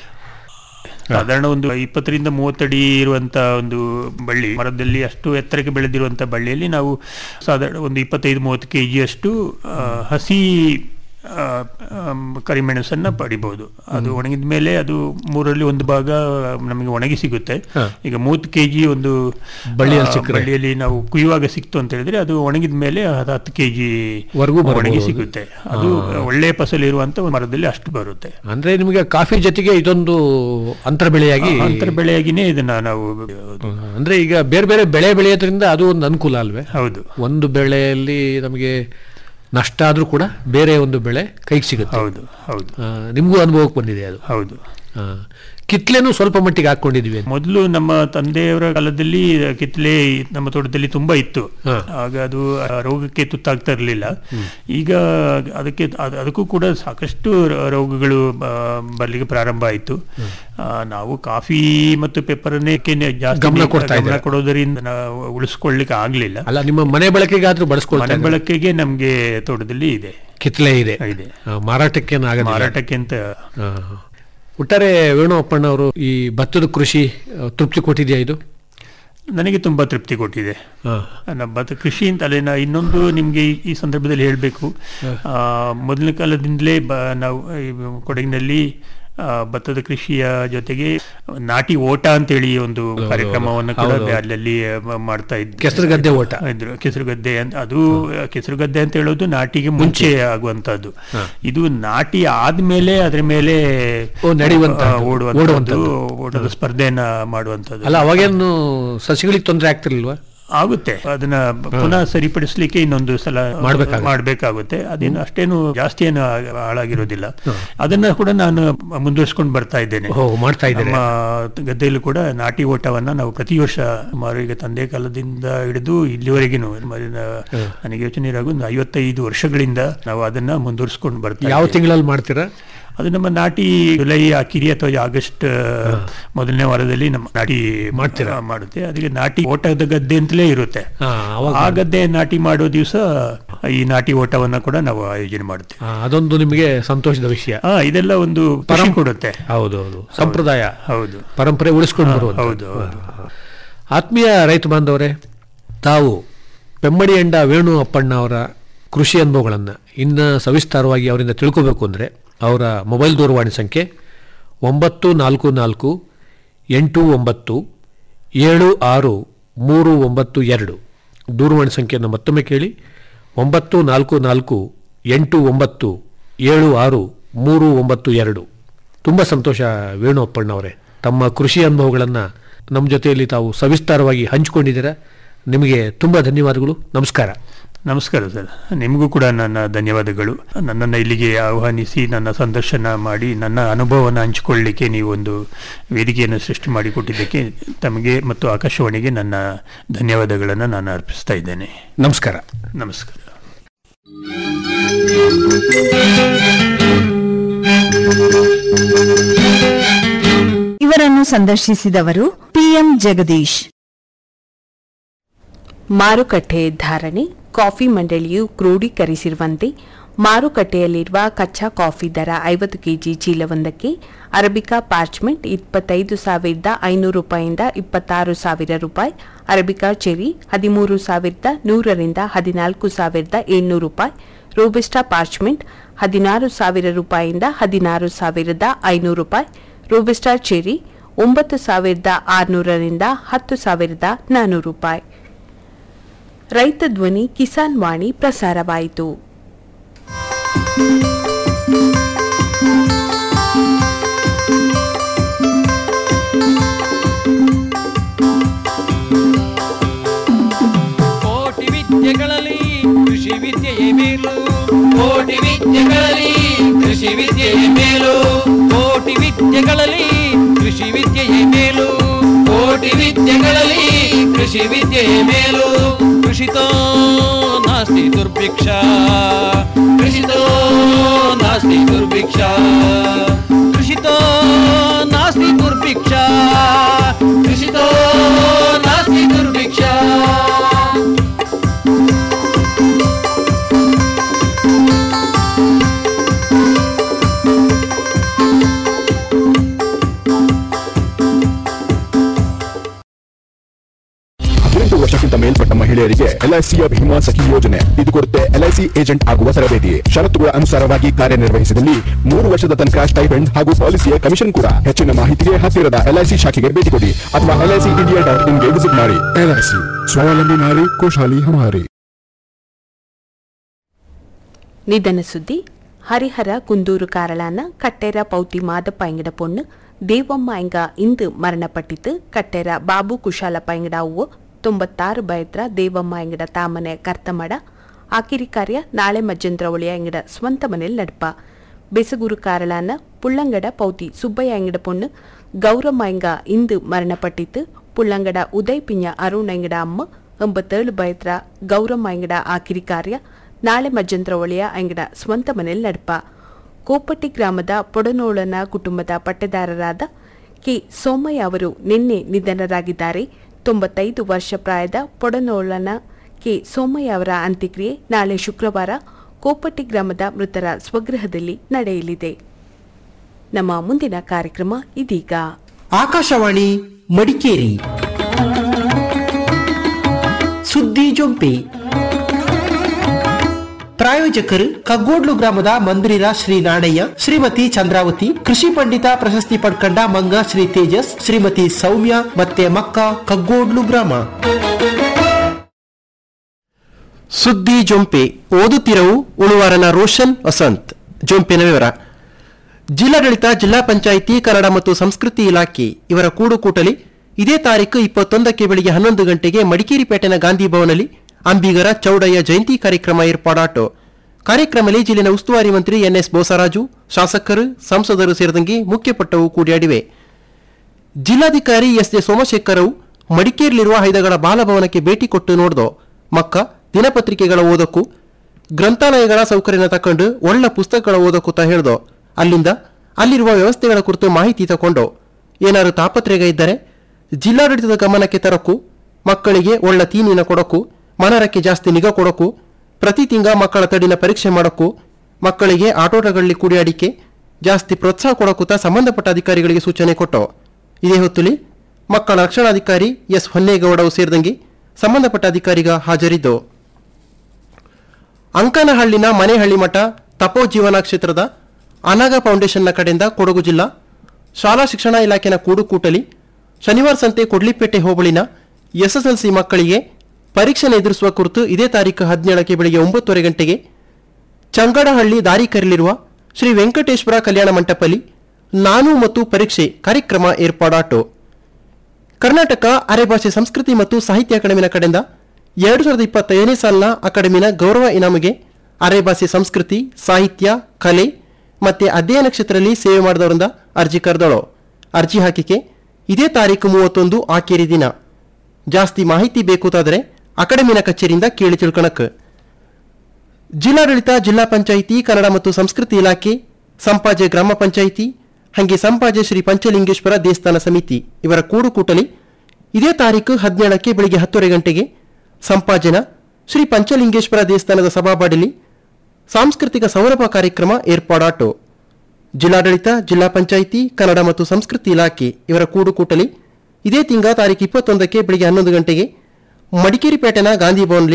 Speaker 8: ಸಾಧಾರಣ ಒಂದು ಇಪ್ಪತ್ತರಿಂದ ಮೂವತ್ತಡಿ ಇರುವಂತ ಒಂದು ಬಳ್ಳಿ ಮರದಲ್ಲಿ ಅಷ್ಟು ಎತ್ತರಕ್ಕೆ ಬೆಳೆದಿರುವಂತ ಬಳ್ಳಿಯಲ್ಲಿ ನಾವು ಸಾಧಾರಣ ಒಂದು ಇಪ್ಪತ್ತೈದು ಮೂವತ್ತು ಕೆ ಜಿಯಷ್ಟು ಹಸಿ ಆ, ಆಮ್, ಕರಿಮೆಣಸನ್ನ ಪಡಿಬಹುದು ಅದು ಒಣಗಿದ ಮೇಲೆ ಅದು ಮೂರರಲ್ಲಿ ಒಂದು ಭಾಗ ನಮಗೆ ಒಣಗಿ ಸಿಗುತ್ತೆ ಈಗ ಮೂವತ್ತು ಕೆ ಜಿ ಒಂದು
Speaker 7: ಬಳ್ಳಿಯಲ್ಲಿ
Speaker 8: ಆ,
Speaker 7: ಸಿಕ್ಕರೆ.
Speaker 8: ಬಳ್ಳಿಯಲ್ಲಿ ನಾವು ಕುಯ್ಯುವಾಗ ಸಿಕ್ತು ಅಂತ ಹೇಳಿದ್ರೆ ಅದು ಒಣಗಿದ ಮೇಲೆ ಅದು ಹತ್ತು ಕೆ ಜಿ
Speaker 7: ವರ್ಗೂ ಬರ್ಬೋದು.
Speaker 8: ಒಣಗಿ ಸಿಗುತ್ತೆ ಅದು ಒಳ್ಳೆ ಫಸಲು ಇರುವಂತ ಒಂದು ಮರದಲ್ಲಿ ಅಷ್ಟು ಬರುತ್ತೆ
Speaker 7: ಅಂದ್ರೆ ನಿಮಗೆ ಕಾಫಿ ಜೊತೆಗೆ ಇದೊಂದು ಅಂತರ ಬೆಳೆಯಾಗಿ
Speaker 8: ಅಂತರ ಬೆಳೆಯಾಗಿನೇ ಇದನ್ನ ನಾವು
Speaker 7: ಅಂದ್ರೆ ಈಗ ಬೇರೆ ಬೇರೆ ಬೆಳೆ ಬೆಳೆಯೋದ್ರಿಂದ ಅದು ಒಂದು ಅನುಕೂಲ ಅಲ್ವೇ
Speaker 8: ಹೌದು
Speaker 7: ಒಂದು ಬೆಳೆಯಲ್ಲಿ ನಮಗೆ ನಷ್ಟ ಆದ್ರೂ ಕೂಡ ಬೇರೆ ಒಂದು ಬೆಳೆ ಕೈಗೆ ಸಿಗುತ್ತೆ
Speaker 8: ಹೌದು ಹೌದು
Speaker 7: ಆ, ನಿಮ್ಗೂ ಅನುಭವಕ್ಕೆ ಬಂದಿದೆ ಅದು
Speaker 8: ಹೌದು
Speaker 7: ಆ, ಕಿತ್ಲೆನೂ ಸ್ವಲ್ಪ ಮಟ್ಟಿಗೆ ಹಾಕೊಂಡಿದ್ವಿ
Speaker 8: ಮೊದಲು ನಮ್ಮ ತಂದೆಯವರ ಕಾಲದಲ್ಲಿ ಕಿತ್ಲೆ ನಮ್ಮ ತೋಟದಲ್ಲಿ ತುಂಬಾ ಇತ್ತು ಆಗ ಅದು ಆ, ರೋಗಕ್ಕೆ ತುತ್ತಾಗ್ತಾ ಇರಲಿಲ್ಲ ಈಗ ಅದಕ್ಕೆ ಅದ್- ಅದಕ್ಕೂ ಕೂಡ ಸಾಕಷ್ಟು ರ- ರೋಗಗಳು ಆ, ಬರ್ಲಿಕ್ಕೆ ಪ್ರಾರಂಭ ಆಯಿತು ನಾವು ಕಾಫಿ ಮತ್ತು ಪೆಪ್ಪರನ್ನೇ ಜಾಸ್ತಿ
Speaker 7: ಗಮನ ಕೊಡ್ತಾ
Speaker 8: ಗಮನ
Speaker 7: ಇದ್ದಾರೆ.
Speaker 8: ಕೊಡೋದರಿಂದ ನಾವು ಉಳಿಸ್ಕೊಳ್ಳಿಕ್ಕೆ ಆಗ್ಲಿಲ್ಲ
Speaker 7: ಅಲ್ಲ ನಿಮ್ಮ ಮನೆ ಬಳಕೆಗಾದ್ರೂ ಬಳಸ್ಕೊಳ್ತಾ
Speaker 8: ಮನೆ
Speaker 7: ಇದ್ದಾರೆ.
Speaker 8: ಬಳಕೆಗೆ ನಮ್ಗೆ ತೋಟದಲ್ಲಿ ಇದೆ
Speaker 7: ಕಿತ್ಲೆ ಇದೆ
Speaker 8: ಇದೆ
Speaker 7: ಆ, ಮಾರಾಟಕ್ಕೇನು ಆಗೋದಿಲ್ಲ
Speaker 8: ಮಾರಾಟಕ್ಕೆ ಅಂತ
Speaker 7: ಆ. ಒಟ್ಟಾರೆ ವೇಣು ಅಪ್ಪಣ್ಣವರು ಈ ಭತ್ತದ ಕೃಷಿ ಆ, ತೃಪ್ತಿ ಕೊಟ್ಟಿದೆಯಾ ಇದು
Speaker 8: ನನಗೆ ತುಂಬಾ ತೃಪ್ತಿ ಕೊಟ್ಟಿದೆ
Speaker 7: ಹಾ.
Speaker 8: ನಮ್ಮ ಭತ್ತ ಕೃಷಿ ಅಂತಲೇ ನಾ ಇನ್ನೊಂದು ನಿಮಗೆ ಈ- ಈ ಸಂದರ್ಭದಲ್ಲಿ ಹೇಳಬೇಕು ಮೊದಲನೇ ಕಾಲದಿಂದಲೇ ಬ ನಾವು ಈ ಕೊಡಗಿನಲ್ಲಿ ಆ, ಭತ್ತದ ಕೃಷಿಯ ಜೊತೆಗೆ ನಾಟಿ ಓಟ ಅಂತೇಳಿ ಒಂದು ಕಾರ್ಯಕ್ರಮವನ್ನು ಕೂಡ
Speaker 7: ಹೌದು.
Speaker 8: ಅಲ್ಲಲ್ಲಿ ಮ- ಮಾಡ್ತಾ ಇದ್ರು
Speaker 7: ಕೆಸರು ಗದ್ದೆ ಓಟ.
Speaker 8: ಇದ್ರು ಕೆಸರು ಗದ್ದೆ ಅಂತ ಅದು ಕೆಸರು ಗದ್ದೆ ಅಂತ ಹೇಳೋದು ನಾಟಿಗೆ ಮುಂಚೆ ಆಗುವಂತದ್ದು ಇದು ನಾಟಿ ಆದ್ಮೇಲೆ ಅದ್ರ ಮೇಲೆ
Speaker 7: ಓ, ನಡೆಯುವಂತಹದ್ದು.
Speaker 8: ಆ, ಓಡುವಂತದ್ದು
Speaker 7: ಓಡುವಂತದ್ದು.
Speaker 8: ಓಟದ ಸ್ಪರ್ಧೆಯನ್ನ ಮಾಡುವಂತದ್ದು
Speaker 7: ಅಲ್ಲ ಅವಾಗೇನು ಸಸಿಗಳಿಗೆ ತೊಂದರೆ ಆಗ್ತಿರ್ಲಿಲ್ವಾ
Speaker 8: ಆಗುತ್ತೆ ಅದನ್ನ ಪುನಃ ಸರಿಪಡಿಸ್ಲಿಕ್ಕೆ ಇನ್ನೊಂದು ಸಲ
Speaker 7: ಮಾಡ್ಬೇಕಾಗುತ್ತೆ.
Speaker 8: ಮಾಡ್ಬೇಕಾಗುತ್ತೆ ಅದೇನು ಅಷ್ಟೇನು ಜಾಸ್ತಿ ಏನು ಆ- ಹಾಳಾಗಿರೋದಿಲ್ಲ ಅದನ್ನ ಕೂಡ ನಾನು ಮುಂದುವರಿಸ್ಕೊಂಡು ಬರ್ತಾ ಇದ್ದೇನೆ
Speaker 7: ಓ ಮಾಡ್ತಾ ಇದ್ದಾರೆ
Speaker 8: ನಮ್ಮ ಗದ್ದೆಯಲ್ಲೂ ಕೂಡ ನಾಟಿ ಓಟವನ್ನ ನಾವು ಪ್ರತಿ ವರ್ಷ ಸುಮಾರು ಈಗ ತಂದೆ ಕಾಲದಿಂದ ಹಿಡಿದು ಇಲ್ಲಿವರೆಗಿನು ಸುಮಾರು ನ- ನನಗೆ ಯೋಚನೆ ಇರಾಗ ಒಂದು ಐವತ್ತೈದು ವರ್ಷಗಳಿಂದ ನಾವು ಅದನ್ನ ಮುಂದುವರಿಸ್ಕೊಂಡು ಬರ್ತಾ
Speaker 7: ಯಾವ
Speaker 8: ಇದ್ದೇವೆ.
Speaker 7: ತಿಂಗಳಲ್ಲಿ ಮಾಡ್ತೀರಾ
Speaker 8: ಅದು ನಮ್ಮ ನಾಟಿ ಜುಲೈ ಆಕಿರಿ ಅಥವಾ ಆಗಸ್ಟ್ ಮೊದಲನೇ ವಾರದಲ್ಲಿ ನಮ್ಮ ನಾಟಿ ಮಾಡುತ್ತೆ ಅದಕ್ಕೆ ನಾಟಿ ಓಟದ ಗದ್ದೆ ಅಂತಲೇ ಇರುತ್ತೆ
Speaker 7: ಹಾ, ಅವಾಗ
Speaker 8: ಆ ಗದ್ದೆ ನಾಟಿ ಮಾಡೋ ದಿವಸ ಈ ನಾಟಿ ಓಟವನ್ನ ಕೂಡ ನಾವು ಆಯೋಜನೆ ಮಾಡ್ತೇವೆ
Speaker 7: ಆ, ಅದೊಂದು ನಿಮಗೆ ಸಂತೋಷದ ವಿಷಯ
Speaker 8: ಆ, ಇದೆಲ್ಲ ಒಂದು ಖುಷಿ ಕೊಡುತ್ತೆ
Speaker 7: ಹೌದು ಹೌದು ಸಂಪ್ರದಾಯ
Speaker 8: ಹೌದು
Speaker 7: ಪರಂಪರೆ ಉಳಿಸ್ಕೊಂಡು ಬರುವುದು
Speaker 8: ಹೌದು ಹೌದು
Speaker 7: ಆತ್ಮೀಯ ರೈತ ಬಾಂಧವರೇ ತಾವು ಪೆಮ್ಮಡಿ ಎಂಡ ವೇಣು ಅಪ್ಪಣ್ಣ ಅವರ ಕೃಷಿ ಅನುಭವಗಳನ್ನು ಇನ್ನು ಸವಿಸ್ತಾರವಾಗಿ ಅವರಿಂದ ತಿಳ್ಕೋಬೇಕು ಅಂದರೆ ಅವರ ಮೊಬೈಲ್ ದೂರವಾಣಿ ಸಂಖ್ಯೆ ಒಂಬತ್ತು ನಾಲ್ಕು ನಾಲ್ಕು ಎಂಟು ಒಂಬತ್ತು ಏಳು ಆರು ಮೂರು ಒಂಬತ್ತು ಎರಡು ದೂರವಾಣಿ ಸಂಖ್ಯೆಯನ್ನು ಮತ್ತೊಮ್ಮೆ ಕೇಳಿ ಒಂಬತ್ತು ನಾಲ್ಕು ನಾಲ್ಕು ಎಂಟು ಒಂಬತ್ತು ಏಳು ಆರು ಮೂರು ಒಂಬತ್ತು ಎರಡು ತುಂಬ ಸಂತೋಷ ವೇಣು ಅಪ್ಪಣ್ಣವರೇ ತಮ್ಮ ಕೃಷಿ ಅನುಭವಗಳನ್ನು ನಮ್ಮ ಜೊತೆಯಲ್ಲಿ ತಾವು ಸವಿಸ್ತಾರವಾಗಿ ಹಂಚಿಕೊಂಡಿದ್ದೀರಾ ನಿಮಗೆ ತುಂಬ ಧನ್ಯವಾದಗಳು ನಮಸ್ಕಾರ
Speaker 8: ನಮಸ್ಕಾರ ಸರ್ ನಿಮಗೂ ಕೂಡ ನನ್ನ ಧನ್ಯವಾದಗಳು ನನ್ನನ್ನು ಇಲ್ಲಿಗೆ ಆಹ್ವಾನಿಸಿ ನನ್ನ ಸಂದರ್ಶನ ಮಾಡಿ ನನ್ನ ಅನುಭವವನ್ನು ಹಂಚಿಕೊಳ್ಳಲಿಕ್ಕೆ ನೀವು ಒಂದು ವೇದಿಕೆಯನ್ನು ಸೃಷ್ಟಿ ಮಾಡಿಕೊಟ್ಟಿದ್ದಕ್ಕೆ ತಮಗೆ ಮತ್ತು ಆಕಾಶವಾಣಿಗೆ ನನ್ನ ಧನ್ಯವಾದಗಳನ್ನು ನಾನು ಅರ್ಪಿಸ್ತಾ ಇದ್ದೇನೆ
Speaker 7: ನಮಸ್ಕಾರ
Speaker 8: ನಮಸ್ಕಾರ
Speaker 5: ಇವರನ್ನು ಸಂದರ್ಶಿಸಿದವರು ಪಿಎಂ ಜಗದೀಶ್
Speaker 6: ಮಾರುಕಟ್ಟೆ ಧಾರಣೆ ಕಾಫಿ ಮಂಡಳಿಯು ಕ್ರೋಢೀಕರಿಸಿರುವಂತೆ ಮಾರುಕಟ್ಟೆಯಲ್ಲಿರುವ ಕಚ್ಚಾ ಕಾಫಿ ದರ ಐವತ್ತು ಕೆಜಿ ಚೀಲವೊಂದಕ್ಕೆ ಅರಬಿಕಾ ಪಾರ್ಚ್ಮೆಂಟ್ ಇಪ್ಪತ್ತೈದು ಸಾವಿರದ ಐನೂರು ರೂಪಾಯಿಯಿಂದ ಇಪ್ಪತ್ತಾರು ಸಾವಿರ ರೂಪಾಯಿ ಅರಬಿಕಾ ಚೆರಿ ಹದಿಮೂರು ಸಾವಿರದ ನೂರರಿಂದ ಹದಿನಾಲ್ಕು ಸಾವಿರದ ಏಳ್ನೂರು ರೂಪಾಯಿ ರೋಬಿಸ್ಟಾ ಪಾರ್ಚ್ಮೆಂಟ್ ಹದಿನಾರು ಸಾವಿರ ರೂಪಾಯಿಯಿಂದ ಹದಿನಾರು ಸಾವಿರದ ಐನೂರು ರೂಪಾಯಿ ರೋಬಿಸ್ಟಾ ಚೆರಿ ಒಂಬತ್ತು ಸಾವಿರದ ಆರುನೂರರಿಂದ ಹತ್ತು ಸಾವಿರದ ನಾನ್ನೂರು ರೂಪಾಯಿ ರೈತ ಧ್ವನಿ ಕಿಸಾನ್ ವಾಣಿ ಪ್ರಸಾರವಾಯಿತು
Speaker 9: ಕೋಟಿ ವಿದ್ಯೆಗಳಲ್ಲಿ ಕೃಷಿ ವಿದ್ಯೆಯೇ ಮೇಲು ಕೋಟಿ ವಿದ್ಯೆಗಳಲ್ಲಿ ಕೃಷಿ ವಿದ್ಯೆಯೇ ಮೇಲು ಕೋಟಿ ವಿದ್ಯೆಗಳಲ್ಲಿ ಕೃಷಿ ವಿದ್ಯೆಯೇ ಮೇಲು ಕೋಟಿ ವಿದ್ಯೆಗಳಲ್ಲಿ ಕೃಷಿ ವಿದ್ಯೆಯೇ ಮೇಲು ಕೃಷಿತೋ ನಾಸ್ತಿ ದುರ್ಭಿಕ್ಷ ಕೃಷಿತೋ ನಾಸ್ತಿ ದುರ್ಭಿಕ್ಷ ಕೃಷಿತೋ ನಾಸ್ತಿ ದುರ್ಭಿಕ್ಷ ಕೃಷಿತೋ ನಾಸ್ತಿ ದುರ್ಭಿಕ್ಷ
Speaker 10: ಹದಿನೆಂಟು ವರ್ಷಕ್ಕಿಂತ ಮೇಲ್ಪಟ್ಟ ಮಹಿಳೆಯರಿಗೆ ಎಲ್ಐಸಿಯ ಭೀಮಾ ಸಖಿ ಯೋಜನೆ ಇದು ಕೊಡುತ್ತೆ ಎಲ್ಐಸಿ ಏಜೆಂಟ್ ಆಗುವ ತರಬೇತಿ ಷರತ್ತುಗಳ ಅನುಸಾರವಾಗಿ ಕಾರ್ಯನಿರ್ವಹಿಸಿದಲ್ಲಿ ಮೂರು ವರ್ಷದ ತನಕ ಸ್ಟೈಪೆಂಡ್ ಹಾಗೂ ಪಾಲಿಸಿಯ ಕಮಿಷನ್ ಕೂಡ ಹೆಚ್ಚಿನ ಮಾಹಿತಿಗೆ ಹತ್ತಿರದ ಎಲ್ಐಸಿ ಶಾಖೆಗೆ ಭೇಟಿ ಕೊಡಿ ಅಥವಾ ಎಲ್ಐಸಿ ಇಂಡಿಯಾ ಡಾಟ್ ಇನ್ಗೆ ವಿಸಿಟ್ ಮಾಡಿ ಎಲ್ಐಸಿ ಸ್ವಾವಲಂಬಿ ನಾರಿ ಖುಷಾಲಿ ಹಮಾರಿ
Speaker 6: ನಿಧನ ಸುದ್ದಿ ಹರಿಹರ ಕುಂದೂರು ಕಾರಳಾನ ಕಟ್ಟೆರ ಪೌತಿ ಮಾದಪ್ಪ ಎಂಗಡ ಪೊಣ್ಣು ದೇವಮ್ಮ ಎಂಗ ಇಂದು ಮರಣಪಟ್ಟಿತು ಕಟ್ಟೆರ ಬಾಬು ಕುಶಾಲಪ್ಪ ಎಂಗಡ ಅವ್ವು ತೊಂಬತ್ತಾರು ಬಯತ್ರ ದೇವಮ್ಮ ಎಂಗಡ ತಾಮನೆ ಕರ್ತಮಡ ಆಕಿರಿ ಕಾರ್ಯ ನಾಳೆ ಮಜ್ಜಂದ್ರ ಒಳಿಯ ಎಂಗಡ ಸ್ವಂತ ಮನೆಯಲ್ಲಿ ನಡಪ ಬೆಸಗೂರು ಕಾರಳಾನ ಪುಳ್ಳಂಗಡ ಪೌತಿ ಸುಬ್ಬಯ್ಯ ಎಂಗಡ ಪೊಣ್ಣು ಗೌರಮ್ಮ ಎಂಗ ಇಂದು ಮರಣಪಟ್ಟಿತು ಪುಳ್ಳಂಗಡ ಉದಯ್ ಪಿಂಜ ಅರುಣ್ ಎಂಗಡ ಅಮ್ಮ ಎಂಬತ್ತೇಳು ಬಯತ್ರ ಗೌರಮ್ಮ ಎಂಗಡ ಆಕಿರಿ ಕಾರ್ಯ ನಾಳೆ ಮಜ್ಜಂತ್ರ ಒಳೆಯ ಅಂಗಡ ಸ್ವಂತ ಮನೆಯಲ್ಲಿ ನಡಪ ಕೋಪಟ್ಟಿ ಗ್ರಾಮದ ಪೊಡನೋಳನ ಕುಟುಂಬದ ಪಟ್ಟೆದಾರರಾದ ಕೆ ಸೋಮಯ್ಯ ಅವರು ನಿನ್ನೆ ನಿಧನರಾಗಿದ್ದಾರೆ ತೊಂಬತ್ತೈದು ವರ್ಷ ಪ್ರಾಯದ ಪೊಡನೋಳನ ಕೆ ಸೋಮಯ್ಯ ಅವರ ಅಂತ್ಯಕ್ರಿಯೆ ನಾಳೆ ಶುಕ್ರವಾರ ಕೋಪಟ್ಟಿ ಗ್ರಾಮದ ಮೃತರ ಸ್ವಗೃಹದಲ್ಲಿ ನಡೆಯಲಿದೆ ನಮ್ಮ ಮುಂದಿನ ಕಾರ್ಯಕ್ರಮ ಇದೀಗ
Speaker 11: ಆಕಾಶವಾಣಿ ಮಡಿಕೇರಿ ಸುದ್ದಿ ಜೊಂಪೆ ಪ್ರಾಯೋಜಕರು ಕಗ್ಗೋಡ್ಲು ಗ್ರಾಮದ ಮಂದಿರ ಶ್ರೀ ನಾಣಯ್ಯ ಶ್ರೀಮತಿ ಚಂದ್ರಾವತಿ ಕೃಷಿ ಪಂಡಿತ ಪ್ರಶಸ್ತಿ ಪಡ್ಕಂಡ ಮಂಗ ಶ್ರೀ ತೇಜಸ್ ಶ್ರೀಮತಿ ಸೌಮ್ಯ ಮತ್ತೆ ಮಕ್ಕ ಕಗ್ಗೋಡ್ಲು ಗ್ರಾಮ ಸುದ್ದಿ ಜೊಂಪೆ ಓದುತ್ತಿರವು ಉಳುವಾರನ ರೋಷನ್ ವಸಂತ್ ಜೊಂಪಿನ ವಿವರ ಜಿಲ್ಲಾಡಳಿತ ಜಿಲ್ಲಾ ಪಂಚಾಯಿತಿ ಕನ್ನಡ ಮತ್ತು ಸಂಸ್ಕೃತಿ ಇಲಾಖೆ ಇವರ ಕೂಡುಕೂಟಲಿ ಇದೇ ತಾರೀಕು ಇಪ್ಪತ್ತೊಂದಕ್ಕೆ ಬೆಳಿಗ್ಗೆ ಹನ್ನೊಂದು ಗಂಟೆಗೆ ಮಡಿಕೇರಿ ಪೇಟೆನ ಗಾಂಧಿ ಭವನಲ್ಲಿ ಅಂಬಿಗರ ಚೌಡಯ್ಯ ಜಯಂತಿ ಕಾರ್ಯಕ್ರಮ ಏರ್ಪಾಡಾಟು ಕಾರ್ಯಕ್ರಮದಲ್ಲಿ ಜಿಲ್ಲೆನ ಉಸ್ತುವಾರಿ ಮಂತ್ರಿ ಎನ್ಎಸ್ ಬೋಸರಾಜು ಶಾಸಕರು ಸಂಸದರು ಸೇರಿದಂಗೆ ಮುಖ್ಯಪಟ್ಟವು ಕೂಡಿಯಾಡಿವೆ ಜಿಲ್ಲಾಧಿಕಾರಿ ಎಸ್ ಜೆ ಸೋಮಶೇಖರವು ಮಡಿಕೇರಿಯಲ್ಲಿರುವ ಹೈದಗಳ ಬಾಲಭವನಕ್ಕೆ ಭೇಟಿ ಕೊಟ್ಟು ನೋಡ್ದೋ ಮಕ್ಕ ದಿನಪತ್ರಿಕೆಗಳ ಓದಕ್ಕೂ ಗ್ರಂಥಾಲಯಗಳ ಸೌಕರ್ಯನ ತಕೊಂಡು ಒಳ್ಳೆ ಪುಸ್ತಕಗಳ ಓದಕ್ಕೂ ತ ಹೇಳ್ದೋ ಅಲ್ಲಿಂದ ಅಲ್ಲಿರುವ ವ್ಯವಸ್ಥೆಗಳ ಕುರಿತು ಮಾಹಿತಿ ತಗೊಂಡು ಏನಾದ್ರು ತಾಪತ್ರೆಗ ಇದ್ದರೆ ಜಿಲ್ಲಾಡಳಿತದ ಗಮನಕ್ಕೆ ತರಕ್ಕೂ ಮಕ್ಕಳಿಗೆ ಒಳ್ಳೆ ತೀನಿನ ಕೊಡಕ್ಕೂ ಮನರಕ್ಕೆ ಜಾಸ್ತಿ ನಿಗಾ ಕೊಡಕ್ಕೂ ಪ್ರತಿ ತಿಂಗ ಮಕ್ಕಳ ತಡಿನ ಪರೀಕ್ಷೆ ಮಾಡೋಕ್ಕೂ ಮಕ್ಕಳಿಗೆ ಆಟೋಟಗಳಲ್ಲಿ ಕುಡಿಯಾಡಿಕೆ ಜಾಸ್ತಿ ಪ್ರೋತ್ಸಾಹ ಕೊಡೋಕೂತ ಸಂಬಂಧಪಟ್ಟ ಅಧಿಕಾರಿಗಳಿಗೆ ಸೂಚನೆ ಕೊಟ್ಟವು ಇದೇ ಹೊತ್ತುಲಿ ಮಕ್ಕಳ ರಕ್ಷಣಾಧಿಕಾರಿ ಎಸ್ ಹೊನ್ನೇಗೌಡವು ಸೇರಿದಂಗೆ ಸಂಬಂಧಪಟ್ಟ ಅಧಿಕಾರಿಗ ಹಾಜರಿದ್ದು ಅಂಕನಹಳ್ಳಿನ ಮನೆಹಳ್ಳಿ ಮಠ ತಪೋಜೀವನ ಕ್ಷೇತ್ರದ ಅನಾಗ ಫೌಂಡೇಶನ್ನ ಕಡೆಯಿಂದ ಕೊಡಗು ಜಿಲ್ಲಾ ಶಾಲಾ ಶಿಕ್ಷಣ ಇಲಾಖೆನ ಕೂಡುಕೂಟಲಿ ಶನಿವಾರ ಸಂತೆ ಕೊಡ್ಲಿಪೇಟೆ ಹೋಬಳಿನ ಎಸ್ಎಸ್ಎಲ್ಸಿ ಮಕ್ಕಳಿಗೆ ಪರೀಕ್ಷೆ ಎದುರಿಸುವ ಕುರಿತು ಇದೇ ತಾರೀಕು ಹದಿನೇಳಕ್ಕೆ ಬೆಳಗ್ಗೆ ಒಂಬತ್ತುವರೆ ಗಂಟೆಗೆ ಚಂಗಡಹಳ್ಳಿ ದಾರಿಕರಲಿರುವ ಶ್ರೀ ವೆಂಕಟೇಶ್ವರ ಕಲ್ಯಾಣ ಮಂಟಪಲ್ಲಿ ನಾನು ಮತ್ತು ಪರೀಕ್ಷೆ ಕಾರ್ಯಕ್ರಮ ಏರ್ಪಾಡಾಟು ಕರ್ನಾಟಕ ಅರೆಭಾಷೆ ಸಂಸ್ಕೃತಿ ಮತ್ತು ಸಾಹಿತ್ಯ ಅಕಾಡೆಮಿನ ಕಡೆಯಿಂದ ಎರಡು ಸಾವಿರದ ಇಪ್ಪತ್ತೈದನೇ ಸಾಲಿನ ಅಕಾಡೆಮಿನ ಗೌರವ ಇನಾಮಿಗೆ ಅರೆಭಾಷೆ ಸಂಸ್ಕೃತಿ ಸಾಹಿತ್ಯ ಕಲೆ ಮತ್ತೆ ಅಧ್ಯಯನ ಕ್ಷೇತ್ರದಲ್ಲಿ ಸೇವೆ ಮಾಡಿದವರಿಂದ ಅರ್ಜಿ ಕರೆದಳು ಅರ್ಜಿ ಹಾಕಿಕೆ ಇದೇ ತಾರೀಕು ಮೂವತ್ತೊಂದು ಆಕೇರಿ ದಿನ ಜಾಸ್ತಿ ಮಾಹಿತಿ ಬೇಕಾದರೆ ಅಕಾಡೆಮಿನ ಕಚೇರಿಯಿಂದ ಕೇಳಿ ತಿಳ್ಕೊಳಕ್ ಜಿಲ್ಲಾಡಳಿತ ಜಿಲ್ಲಾ ಪಂಚಾಯಿತಿ ಕನ್ನಡ ಮತ್ತು ಸಂಸ್ಕೃತಿ ಇಲಾಖೆ ಸಂಪಾಜೆ ಗ್ರಾಮ ಪಂಚಾಯಿತಿ ಹಾಗೆ ಸಂಪಾಜೆ ಶ್ರೀ ಪಂಚಲಿಂಗೇಶ್ವರ ದೇವಸ್ಥಾನ ಸಮಿತಿ ಇವರ ಕೂಡುಕೂಟಲಿ ಇದೇ ತಾರೀಕು ಹದಿನೇಳಕ್ಕೆ ಬೆಳಿಗ್ಗೆ ಹತ್ತುವರೆ ಗಂಟೆಗೆ ಸಂಪಾಜನ ಶ್ರೀ ಪಂಚಲಿಂಗೇಶ್ವರ ದೇವಸ್ಥಾನದ ಸಭಾಬಾಡಿಲಿ ಸಾಂಸ್ಕೃತಿಕ ಸೌರಭ ಕಾರ್ಯಕ್ರಮ ಏರ್ಪಾಡಾಟು ಜಿಲ್ಲಾಡಳಿತ ಜಿಲ್ಲಾ ಪಂಚಾಯಿತಿ ಕನ್ನಡ ಮತ್ತು ಸಂಸ್ಕೃತಿ ಇಲಾಖೆ ಇವರ ಕೂಡುಕೂಟಲಿ ಇದೇ ತಿಂಗಳ ತಾರೀಕು ಇಪ್ಪತ್ತೊಂದಕ್ಕೆ ಬೆಳಿಗ್ಗೆ ಹನ್ನೊಂದು ಗಂಟೆಗೆ ಮಡಿಕೇರಿ ಪೇಟೆನ ಗಾಂಧಿ ಭವನ್ಲಿ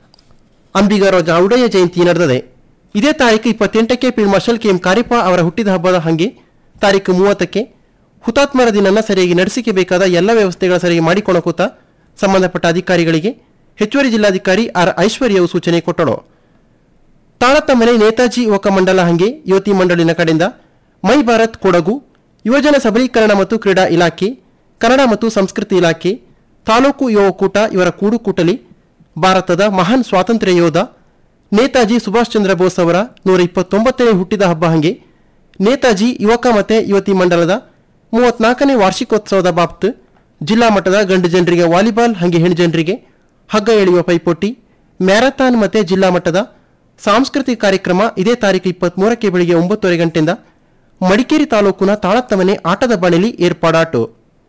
Speaker 11: ಅಂಬಿಗರ ಔಡಯ್ಯ ಜಯಂತಿ ನಡೆದಿದೆ ಇದೇ ತಾರೀಕು ಇಪ್ಪತ್ತೆಂಟಕ್ಕೆ field marshal K M Cariappa ಅವರ ಹುಟ್ಟಿದ ಹಬ್ಬದ ಹಂಗೆ ತಾರೀಕು ಮೂವತ್ತಕ್ಕೆ ಹುತಾತ್ಮರ ದಿನನ ಸರಿಯಾಗಿ ನಡೆಸಿಕೆ ಬೇಕಾದ ಎಲ್ಲ ವ್ಯವಸ್ಥೆಗಳ ಸರಿಯಾಗಿ ಮಾಡಿಕೊಳ್ಳೋಕೂತ ಸಂಬಂಧಪಟ್ಟ ಅಧಿಕಾರಿಗಳಿಗೆ ಹೆಚ್ಚುವರಿ ಜಿಲ್ಲಾಧಿಕಾರಿ ಆರ್ ಐಶ್ವರ್ಯವು ಸೂಚನೆ ಕೊಟ್ಟಳು ತಾಳತ್ತಮನೆ ನೇತಾಜಿ ಯುವಕ ಮಂಡಲ ಹಂಗೆ ಯುವತಿ ಮಂಡಳಿನ ಕಡೆಯಿಂದ ಮೈ ಭಾರತ್ ಕೊಡಗು ಯುವಜನ ಸಬಲೀಕರಣ ಮತ್ತು ಕ್ರೀಡಾ ಇಲಾಖೆ ಕನ್ನಡ ಮತ್ತು ಸಂಸ್ಕೃತಿ ಇಲಾಖೆ ತಾಲೂಕು ಯುವ ಒಕ್ಕೂಟ ಇವರ ಕೂಡುಕೂಟಲಿ ಭಾರತದ ಮಹಾನ್ ಸ್ವಾತಂತ್ರ್ಯ ಯೋಧ ನೇತಾಜಿ ಸುಭಾಷ್ ಚಂದ್ರ ಬೋಸ್ ಅವರ ನೂರ ಇಪ್ಪತ್ತೊಂಬತ್ತನೇ ಹುಟ್ಟಿದ ಹಬ್ಬ ಹಂಗೆ ನೇತಾಜಿ ಯುವಕ ಮತ್ತೆ ಯುವತಿ ಮಂಡಲದ ಮೂವತ್ನಾಲ್ಕನೇ ವಾರ್ಷಿಕೋತ್ಸವದ ಬಾಬ್ತು ಜಿಲ್ಲಾ ಮಟ್ಟದ ಗಂಡು ಜನರಿಗೆ ವಾಲಿಬಾಲ್ ಹಂಗೆ ಹೆಣ್ಣು ಜನರಿಗೆ ಹಗ್ಗ ಎಳೆಯುವ ಪೈಪೋಟಿ ಮ್ಯಾರಥಾನ್ ಮತ್ತೆ ಜಿಲ್ಲಾ ಮಟ್ಟದ ಸಾಂಸ್ಕೃತಿಕ ಕಾರ್ಯಕ್ರಮ ಇದೇ ತಾರೀಕು ಇಪ್ಪತ್ಮೂರಕ್ಕೆ ಬೆಳಿಗ್ಗೆ ಒಂಬತ್ತುವರೆ ಗಂಟೆಯಿಂದ ಮಡಿಕೇರಿ ತಾಲೂಕಿನ ತಾಳತ್ತಮನೆ ಆಟದ ಬಣಿಲಿ ಏರ್ಪಾಡಾಟು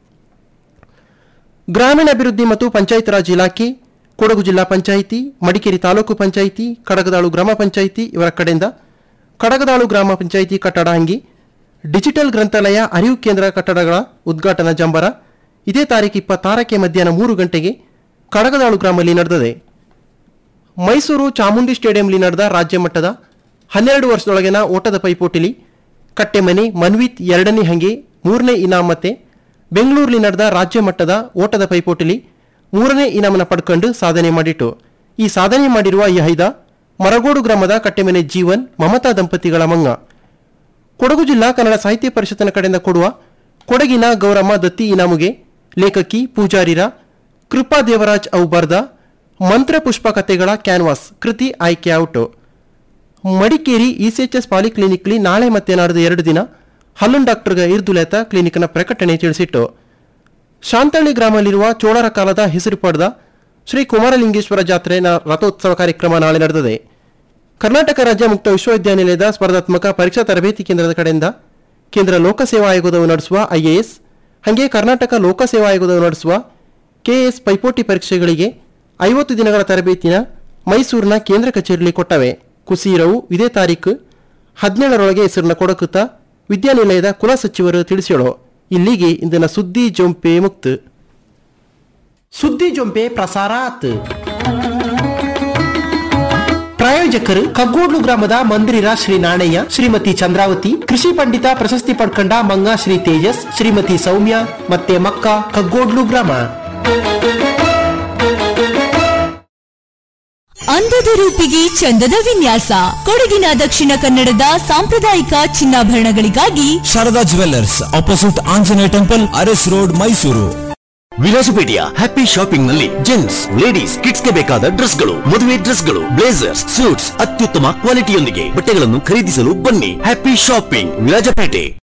Speaker 11: ಗ್ರಾಮೀಣಾಭಿವೃದ್ಧಿ ಮತ್ತು ಪಂಚಾಯತ್ ರಾಜ್ ಇಲಾಖೆ ಕೊಡಗು ಜಿಲ್ಲಾ ಪಂಚಾಯಿತಿ ಮಡಿಕೇರಿ ತಾಲೂಕು ಪಂಚಾಯಿತಿ ಕಡಗದಾಳು ಗ್ರಾಮ ಪಂಚಾಯಿತಿ ಇವರ ಕಡೆಯಿಂದ ಕಡಗದಾಳು ಗ್ರಾಮ ಪಂಚಾಯಿತಿ ಕಟ್ಟಡ ಹಂಗಿ ಡಿಜಿಟಲ್ ಗ್ರಂಥಾಲಯ ಅರಿವು ಕೇಂದ್ರ ಕಟ್ಟಡಗಳ ಉದ್ಘಾಟನಾ ಜಂಬರ ಇದೇ ತಾರೀಕು ಇಪ್ಪತ್ತಾರಕ್ಕೆ ಮಧ್ಯಾಹ್ನ ಮೂರು ಗಂಟೆಗೆ ಕಡಗದಾಳು ಗ್ರಾಮದಲ್ಲಿ ನಡೆದಿದೆ ಮೈಸೂರು ಚಾಮುಂಡಿ ಸ್ಟೇಡಿಯಂಲಿ ನಡೆದ ರಾಜ್ಯ ಮಟ್ಟದ ಹನ್ನೆರಡು ವರ್ಷದೊಳಗಿನ ಓಟದ ಪೈಪೋಟಿಲಿ ಕಟ್ಟೆಮನೆ ಮನ್ವಿತ್ ಎರಡನೇ ಹಂಗೆ ಮೂರನೇ ಇನಾಮ್ ಮತ್ತೆ ಬೆಂಗಳೂರಲ್ಲಿ ನಡೆದ ರಾಜ್ಯ ಮಟ್ಟದ ಓಟದ ಪೈಪೋಟಿಲಿ ಮೂರನೇ ಇನಾಮನ ಪಡ್ಕೊಂಡು ಸಾಧನೆ ಮಾಡಿತು ಈ ಸಾಧನೆ ಮಾಡಿರುವ ಈ ಹೈದ ಮರಗೋಡು ಗ್ರಾಮದ ಕಟ್ಟೆಮನೆ ಜೀವನ್ ಮಮತಾ ದಂಪತಿಗಳ ಮಂಗ ಕೊಡಗು ಜಿಲ್ಲಾ ಕನ್ನಡ ಸಾಹಿತ್ಯ ಪರಿಷತ್ತಿನ ಕಡೆಯಿಂದ ಕೊಡುವ ಕೊಡಗಿನ ಗೌರಮ್ಮ ದತ್ತಿ ಇನಾಮುಗೆ ಲೇಖಕಿ ಪೂಜಾರಿರ ಕೃಪಾ ದೇವರಾಜ್ ಅವು ಬರ್ದ ಮಂತ್ರ ಪುಷ್ಪ ಕಥೆಗಳ ಕ್ಯಾನ್ವಾಸ್ ಕೃತಿ ಆಯ್ಕೆ ಔಟು ಮಡಿಕೇರಿ ಇಸಿಎಚ್ಎಸ್ ಪಾಲಿಕ್ಲಿನಿಕ್ಲಿ ನಾಳೆ ಮತ್ತೆ ನಾಡ್ದು ಎರಡು ದಿನ ಹಲ್ಲುನ್ ಡಾಕ್ಟರ್ಗ ಇರ್ದುಲೇತ ಕ್ಲಿನಿಕ್ನ ಪ್ರಕಟಣೆ ತಿಳಿಸಿಟ್ಟು ಶಾಂತಳ್ಳಿ ಗ್ರಾಮದಲ್ಲಿರುವ ಚೋಳರ ಕಾಲದ ಹೆಸರು ಪಡೆದ ಶ್ರೀ ಕುಮಾರಲಿಂಗೇಶ್ವರ ಜಾತ್ರೆನ ರಥೋತ್ಸವ ಕಾರ್ಯಕ್ರಮ ನಾಳೆ ನಡೆದಿದೆ ಕರ್ನಾಟಕ ರಾಜ್ಯ ಮುಕ್ತ ವಿಶ್ವವಿದ್ಯಾನಿಲಯದ ಸ್ಪರ್ಧಾತ್ಮಕ ಪರೀಕ್ಷಾ ತರಬೇತಿ ಕೇಂದ್ರದ ಕಡೆಯಿಂದ ಕೇಂದ್ರ ಲೋಕಸೇವಾ ಆಯೋಗದವು ನಡೆಸುವ ಐಎಎಸ್ ಹಾಗೆ ಕರ್ನಾಟಕ ಲೋಕಸೇವಾ ಆಯೋಗದವು ನಡೆಸುವ ಕೆಎಸ್ ಪೈಪೋಟಿ ಪರೀಕ್ಷೆಗಳಿಗೆ ಐವತ್ತು ದಿನಗಳ ತರಬೇತಿನ ಮೈಸೂರಿನ ಕೇಂದ್ರ ಕಚೇರಿಯಲ್ಲಿ ಕೊಟ್ಟವೆ ಕುಸೀರವು ಇದೇ ತಾರೀಕು ಹದಿನೇಳರೊಳಗೆ ಹೆಸರನ್ನ ಕೊಡಕುತ್ತ ವಿದ್ಯಾನಿಲಯದ ಕುಲಸಚಿವರು ತಿಳಿಸಿಳು ಇಲ್ಲಿಗೆ ಇಂದಿನ ಸುದ್ದಿ ಜೊಂಪೆ ಮುಕ್ತ ಸುದ್ದಿ ಜೊಂಪೆ ಪ್ರಸಾರ ಆತ್ ಪ್ರಾಯೋಜಕರು ಕಗ್ಗೋಡ್ಲು ಗ್ರಾಮದ ಮಂದಿರ ಶ್ರೀ ನಾಣಯ್ಯ ಶ್ರೀಮತಿ ಚಂದ್ರಾವತಿ ಕೃಷಿ ಪಂಡಿತ ಪ್ರಶಸ್ತಿ ಪಡ್ಕೊಂಡ ಮಂಗ ಶ್ರೀ ತೇಜಸ್ ಶ್ರೀಮತಿ ಸೌಮ್ಯ ಮತ್ತೆ ಮಕ್ಕ ಕಗ್ಗೋಡ್ಲು ಗ್ರಾಮ
Speaker 12: ಅಂದದ ರೂಪಿಗೆ ಚಂದದ ವಿನ್ಯಾಸ ಕೊಡಗಿನ ದಕ್ಷಿಣ ಕನ್ನಡದ ಸಾಂಪ್ರದಾಯಿಕ ಚಿನ್ನಾಭರಣಗಳಿಗಾಗಿ
Speaker 13: Sharada jewellers opposite Anjaneya temple Aras road Mysuru
Speaker 2: ವಿಲಾಸಪೇಟೆಯ ಹ್ಯಾಪಿ ಶಾಪಿಂಗ್ ನಲ್ಲಿ ಜೆಂಟ್ಸ್ ಲೇಡೀಸ್ ಕಿಡ್ಸ್ ಗೆ ಬೇಕಾದ ಡ್ರೆಸ್ಗಳು ಮದುವೆ ಡ್ರೆಸ್ಗಳು ಬ್ಲೇಸರ್ಸ್ ಸೂಟ್ಸ್ ಅತ್ಯುತ್ತಮ ಕ್ವಾಲಿಟಿಯೊಂದಿಗೆ ಬಟ್ಟೆಗಳನ್ನು ಖರೀದಿಸಲು ಬನ್ನಿ ಹ್ಯಾಪಿ ಶಾಪಿಂಗ್ ವಿರಾಜಪೇಟೆ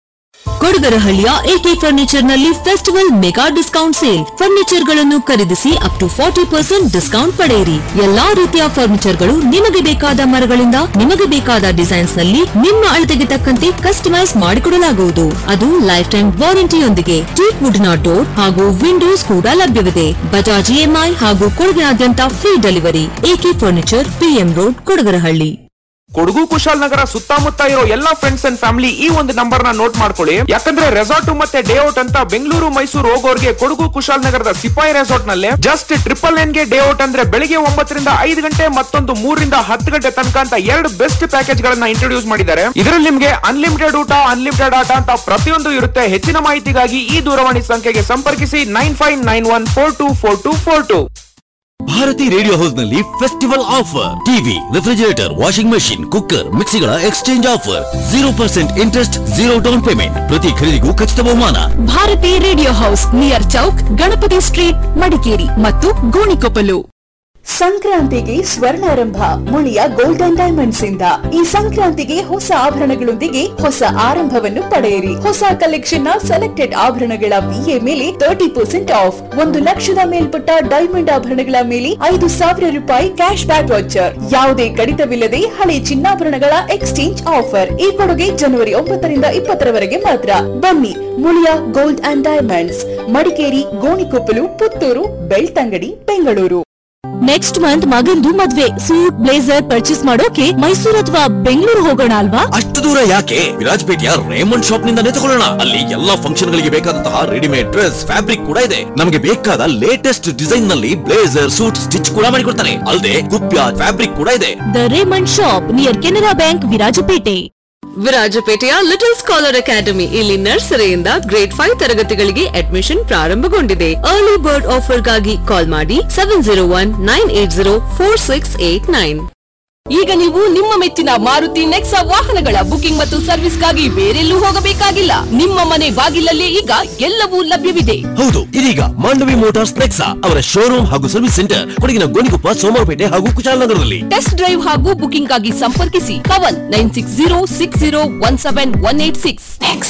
Speaker 12: ಕೊಡಗರಹಳ್ಳಿಯ ಎಕೆ ಫರ್ನಿಚರ್ ನಲ್ಲಿ festival mega discount sale furniture ಗಳನ್ನು ಖರೀದಿಸಿ up to forty percent discount ಪಡೆಯಿರಿ ಎಲ್ಲಾ ರೀತಿಯ ಫರ್ನಿಚರ್ ಗಳು ನಿಮಗೆ ಬೇಕಾದ ಮರಗಳಿಂದ ನಿಮಗೆ ಬೇಕಾದ ಡಿಸೈನ್ಸ್ ನಲ್ಲಿ ನಿಮ್ಮ ಅಳತೆಗೆ ತಕ್ಕಂತೆ ಕಸ್ಟಮೈಸ್ ಮಾಡಿಕೊಡಲಾಗುವುದು ಅದು ಲೈಫ್ ಟೈಮ್ ವಾರಂಟಿಯೊಂದಿಗೆ ಟೀಕ್ ವುಡ್ ನ ಡೋರ್ ಹಾಗೂ ವಿಂಡೋಸ್ ಕೂಡ ಲಭ್ಯವಿದೆ ಬಜಾಜ್ ಇಎಂಐ ಹಾಗೂ ಕೊಡಗಿನಾದ್ಯಂತ free delivery AK furniture PM road Kodagarahalli
Speaker 14: Kodagu Kushalnagar ಸುತ್ತಮುತ್ತ ಇರೋ ಎಲ್ಲಾ ಫ್ರೆಂಡ್ಸ್ ಅಂಡ್ ಫ್ಯಾಮಿಲಿ ಈ ಒಂದು ನಂಬರ್ ನ ನೋಟ್ ಮಾಡ್ಕೊಳ್ಳಿ ಯಾಕಂದ್ರೆ ರೆಸಾರ್ಟ್ ಮತ್ತೆ ಡೇ ಔಟ್ ಅಂತ ಬೆಂಗಳೂರು ಮೈಸೂರು ಹೋಗೋರ್ಗೆ ಕೊಡಗು ಕುಶಾಲನಗರದ ಸಿಪಾಯಿ ರೆಸಾರ್ಟ್ ನಲ್ಲಿ ಜಸ್ಟ್ ಟ್ರಿಪಲ್ ನೈನ್ ಗೆ ಡೇ ಔಟ್ ಅಂದ್ರೆ ಬೆಳಿಗ್ಗೆ ಒಂಬತ್ತರಿಂದ ಐದು ಗಂಟೆ ಮತ್ತೊಂದು ಮೂರರಿಂದ ಹತ್ತು ಗಂಟೆ ತನಕ ಅಂತ ಎರಡು ಬೆಸ್ಟ್ ಪ್ಯಾಕೇಜ್ ಗಳನ್ನ ಇಂಟ್ರೊಡ್ಯೂಸ್ ಮಾಡಿದ್ದಾರೆ ಇದರಲ್ಲಿ ನಿಮ್ಗೆ ಅನ್ಲಿಮಿಟೆಡ್ ಊಟ ಅನ್ಲಿಮಿಟೆಡ್ ಆಟ ಅಂತ ಪ್ರತಿಯೊಂದು ಇರುತ್ತೆ ಹೆಚ್ಚಿನ ಮಾಹಿತಿಗಾಗಿ ಈ ದೂರವಾಣಿ ಸಂಖ್ಯೆಗೆ ಸಂಪರ್ಕಿಸಿ nine five nine one four two four two four two
Speaker 13: Bharati radio house ನಲ್ಲಿ festival offer TV refrigerator washing machine cooker ಮಿಕ್ಸಿಗಳ exchange offer zero percent interest zero down payment ಪ್ರತಿ ಖರೀದಿಗೂ ಖಚಿತ ಬಹುಮಾನ
Speaker 15: Bharati radio house near chowk Ganapati street Madikeri ಮತ್ತು ಗೋಣಿಕೊಪ್ಪಲು
Speaker 16: ಸಂಕ್ರಾಂತಿಗೆ ಸ್ವರ್ಣಾರಂಭ Muliya golden diamonds ಇಂದ ಈ ಸಂಕ್ರಾಂತಿಗೆ ಹೊಸ ಆಭರಣಗಳೊಂದಿಗೆ ಹೊಸ ಆರಂಭವನ್ನು ಪಡೆಯಿರಿ ಹೊಸ ಕಲೆಕ್ಷನ್ ನ ಸೆಲೆಕ್ಟೆಡ್ ಆಭರಣಗಳ ವಿಎ ಮೇಲೆ ತರ್ಟಿ ಪರ್ಸೆಂಟ್ ಆಫ್ ಒಂದು ಲಕ್ಷದ ಮೇಲ್ಪಟ್ಟ ಡೈಮಂಡ್ ಆಭರಣಗಳ ಮೇಲೆ ಐದು ಸಾವಿರ ರೂಪಾಯಿ ಕ್ಯಾಶ್ ಬ್ಯಾಕ್ ವಾಚರ್ ಯಾವುದೇ ಕಡಿತವಿಲ್ಲದೆ ಹಳೆ ಚಿನ್ನಾಭರಣಗಳ ಎಕ್ಸ್ಚೇಂಜ್ ಆಫರ್ ಈ ಕೊಡುಗೆ ಜನವರಿ ಒಂಬತ್ತರಿಂದ ಇಪ್ಪತ್ತರವರೆಗೆ ಮಾತ್ರ ಬನ್ನಿ Muliya gold and diamonds Madikeri Gonikoppal Puttur Belthangady Bengaluru
Speaker 12: next month ಮಗಂದು ಮದ್ವೆ ಸೂಟ್ ಬ್ಲೇಸರ್ ಪರ್ಚೇಸ್ ಮಾಡೋಕೆ ಮೈಸೂರು ಅಥವಾ ಬೆಂಗಳೂರು ಹೋಗೋಣ ಅಲ್ವಾ
Speaker 13: ಅಷ್ಟು ದೂರ ಯಾಕೆ ವಿರಾಜಪೇಟೆಯ ರೇಮಂಡ್ ಶಾಪ್ ನಿಂದಾನೇ ತಗೊಳ್ಳೋಣ ಅಲ್ಲಿ ಎಲ್ಲಾ ಫಂಕ್ಷನ್ ಗಳಿಗೆ ಬೇಕಾದಂತಹ ರೆಡಿಮೇಡ್ ಡ್ರೆಸ್ ಫ್ಯಾಬ್ರಿಕ್ ಕೂಡ ಇದೆ ನಮಗೆ ಬೇಕಾದ ಲೇಟೆಸ್ಟ್ ಡಿಸೈನ್ ನಲ್ಲಿ ಬ್ಲೇಸರ್ ಸೂಟ್ ಸ್ಟಿಚ್ ಕೂಡ ಮಾಡಿಕೊಡ್ತಾರೆ ಅಲ್ಲದೆ ಕುಪ್ಯ ಫ್ಯಾಬ್ರಿಕ್ ಕೂಡ ಇದೆ
Speaker 12: the Raymond shop near Canara bank Virajpet
Speaker 17: ವಿರಾಜಪೇಟೆಯ ಲಿಟಲ್ ಸ್ಕಾಲರ್ ಅಕಾಡೆಮಿ ಇಲ್ಲಿ ನರ್ಸರಿಯಿಂದ ಗ್ರೇಡ್ ಫೈವ್ ತರಗತಿಗಳಿಗೆ ಅಡ್ಮಿಷನ್ ಪ್ರಾರಂಭಗೊಂಡಿದೆ ಅರ್ಲಿ ಬರ್ಡ್ ಆಫರ್ಗಾಗಿ ಕಾಲ್ ಮಾಡಿ seven zero one nine eight zero four six eight nine
Speaker 15: ಈಗ ನೀವು ನಿಮ್ಮ ಮೆಚ್ಚಿನ ಮಾರುತಿ ನೆಕ್ಸಾ ವಾಹನಗಳ ಬುಕಿಂಗ್ ಮತ್ತು ಸರ್ವಿಸ್ಗಾಗಿ ಬೇರೆಲ್ಲೂ ಹೋಗಬೇಕಾಗಿಲ್ಲ ನಿಮ್ಮ ಮನೆ ಬಾಗಿಲಲ್ಲೇ ಈಗ ಎಲ್ಲವೂ ಲಭ್ಯವಿದೆ
Speaker 13: ಹೌದು ಇದೀಗ ಮಾಂಡವಿ ಮೋಟಾರ್ಸ್ ನೆಕ್ಸಾ ಅವರ ಶೋರೂಮ್ ಹಾಗೂ ಸರ್ವಿಸ್ ಸೆಂಟರ್ ಕೊಡಗಿನ ಗೋಣಿಕೊಪ್ಪ ಸೋಮವಾರಪೇಟೆ ಹಾಗೂ ಕುಶಾಲನಗರದಲ್ಲಿ
Speaker 15: ಟೆಸ್ಟ್ ಡ್ರೈವ್ ಹಾಗೂ ಬುಕಿಂಗ್ ಆಗಿ ಸಂಪರ್ಕಿಸಿ Kavan nine six zero six zero one seven one eight six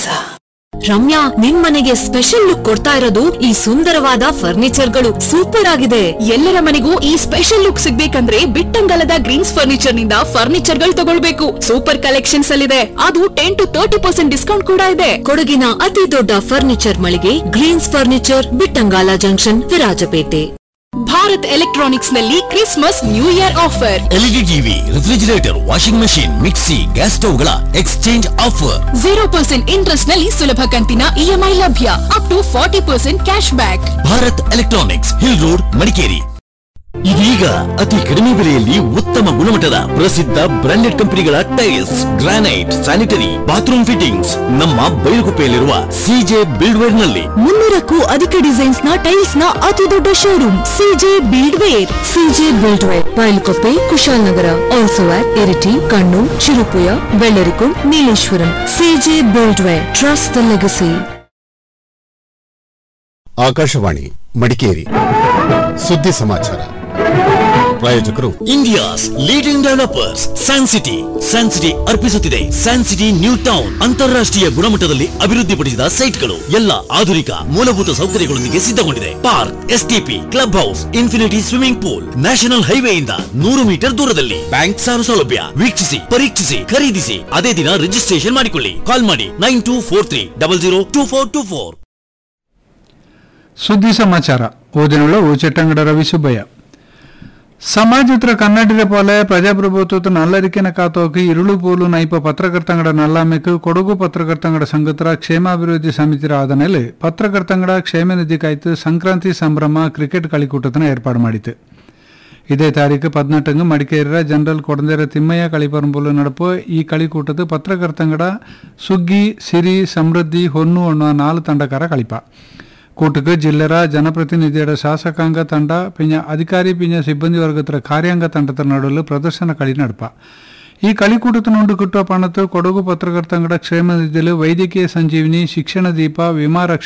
Speaker 12: Ramya ನಿಮ್ ಮನೆಗೆ ಸ್ಪೆಷಲ್ ಲುಕ್ ಕೊಡ್ತಾ ಇರೋದು ಈ ಸುಂದರವಾದ ಫರ್ನಿಚರ್ಗಳು ಸೂಪರ್ ಆಗಿದೆ
Speaker 15: ಎಲ್ಲರ ಮನೆಗೂ ಈ ಸ್ಪೆಷಲ್ ಲುಕ್ ಸಿಗ್ಬೇಕಂದ್ರೆ ಬಿಟ್ಟಂಗಲದ ಗ್ರೀನ್ಸ್ ಫರ್ನಿಚರ್ ನಿಂದ ಫರ್ನಿಚರ್ ಗಳು ತಗೊಳ್ಬೇಕು ಸೂಪರ್ ಕಲೆಕ್ಷನ್ಸ್ ಅಲ್ಲಿದೆ ಅದು ten to thirty percent discount ಕೂಡ ಇದೆ
Speaker 12: ಕೊಡಗಿನ ಅತಿ ದೊಡ್ಡ ಫರ್ನಿಚರ್ ಮಳಿಗೆ greens furniture Bittangala junction Virajpet
Speaker 15: Bharat electronics ನಲ್ಲಿ Christmas new year offer
Speaker 13: LED TV refrigerator washing machine mixie gas ಸ್ಟವ್ಗಳ exchange offer
Speaker 15: zero percent interest ನಲ್ಲಿ ಸುಲಭ ಕಂತಿನ ಇಎಂಐ ಲಭ್ಯ up to forty percent cash back
Speaker 13: Bharat electronics hill road Madikeri ಇದೀಗ ಅತಿ ಕಡಿಮೆ ಬೆಲೆಯಲ್ಲಿ ಉತ್ತಮ ಗುಣಮಟ್ಟದ ಪ್ರಸಿದ್ಧ ಬ್ರಾಂಡೆಡ್ ಕಂಪನಿಗಳ tiles granite sanitary bathroom fittings ನಮ್ಮ ಬೈಲುಗುಪ್ಪೆಯಲ್ಲಿರುವ ಸಿಜೆ ಬಿಲ್ಡ್ವೇರ್ ನಲ್ಲಿ
Speaker 12: ಮುನ್ನೂರಕ್ಕೂ ಅಧಿಕ ಡಿಸೈನ್ಸ್ ನ ಟೈಲ್ಸ್ ನ ಅತಿ ದೊಡ್ಡ showroom CJ build ware CJ build ware Bylakuppe Kushalnagar also at Iritty Kannur Cherupuzha Vellarikundu Nileshwaram CJ build ware trust the legacy
Speaker 18: Akashvani Madikeri ಸುದ್ದಿ ಸಮಾಚಾರ ಪ್ರಾಯೋಜಕರು
Speaker 13: India's leading developers San city San city ಅರ್ಪಿಸುತ್ತಿದೆ ಸ್ಯಾನ್ ಸಿಟಿ ನ್ಯೂ ಟೌನ್ ಅಂತಾರಾಷ್ಟ್ರೀಯ ಗುಣಮಟ್ಟದಲ್ಲಿ ಅಭಿವೃದ್ಧಿಪಡಿಸಿದ ಸೈಟ್ಗಳು ಎಲ್ಲ ಆಧುನಿಕ ಮೂಲಭೂತ ಸೌಕರ್ಯಗಳೊಂದಿಗೆ ಸಿದ್ಧಗೊಂಡಿದೆ park STP club house infinity swimming pool national ಹೈವೇಯಿಂದ ನೂರು ಮೀಟರ್ ದೂರದಲ್ಲಿ ಬ್ಯಾಂಕ್ ಸಾಲ ಸೌಲಭ್ಯ ವೀಕ್ಷಿಸಿ ಪರೀಕ್ಷಿಸಿ ಖರೀದಿಸಿ ಅದೇ ದಿನ ರಿಜಿಸ್ಟ್ರೇಷನ್ ಮಾಡಿಕೊಳ್ಳಿ ಕಾಲ್ ಮಾಡಿ nine two four three double zero two four two four
Speaker 19: ಸುದ್ದಿ ಸಮಾಚಾರ ಓದಿನುಳ್ಳವು ಚಿಟ್ಟಂಗಡ ರವಿ ಸುಬ್ಬಯ್ಯ సమాజత్ర కన్నడిల పోలే ప్రజాప్రభుత్వ నల్లరికిన కాతోకి ఇరుಳು ಪೋಲು ನೈಪ ಪತ್ರಕರ್ತಂಗಡ ನಲ್ಲಾಮೆಕ್ ಕೊಡಗು ಪತ್ರಕರ್ತಂಗಡ ಸಂಘತರ ಕ್ಷೇಮಾಭಿವೃದ್ಧಿ ಸಮಿತಿರ ಆದನೆಲೆ ಪತ್ರಕರ್ತಂಗಡ ಕ್ಷೇಮ ನಿಧಿ ಕಾಯ್ತು ಸಂಕ್ರಾಂತಿ ಸಂಭ್ರಮ ಕ್ರಿಕೆಟ್ കളിക്കൂട്ടത്തിന് ഏർപ്പാട് ಮಾಡಿತು ಇದೇ ತಾರೀಕು ಪದ್ನೆಟ್ಟಂಗು ಮಡಿಕೇರಿಯ ಜನರಲ್ ಕೊಡಂದೇರ ತಿಮ್ಮಯ್ಯ ಕಳಿಪರಂಬುಲು ನಡಪು ಈ കളിക്കൂട്ടത്ത് ಪತ್ರಕರ್ತಂಗಡ ಸುಗ್ಗಿ ಸಿರಿ ಸಮೃದ್ಧಿ ಹೊನ್ನು ಅನ್ನುವ ನಾಲ್ಕು ತಂಡಕಾರ കളിಪ ಕೂಟಕ್ಕೆ ಜಿಲ್ಲೆರ ಜನಪ್ರತಿನಿಧಿಯರ ಶಾಸಕಾಂಗ ತಂಡ ಪಿಂಜ ಅಧಿಕಾರಿ ಪಿಂಜ ಸಿಬ್ಬಂದಿ ವರ್ಗತರ ಕಾರ್ಯಾಂಗ ತಂಡದ ನಡುವೆ ಪ್ರದರ್ಶನ കളി നടപ്പ ಈ കളിക്കൂട്ടത്തിനോട് കിട്ടുക പണത്ത് കൊടകു പത്രകർത്തങ്ങളുടെ ക്ഷേമനിധിയിൽ വൈദ്യകീയ സഞ്ജീവിനി ശിക്ഷണ ദീപ വിമാ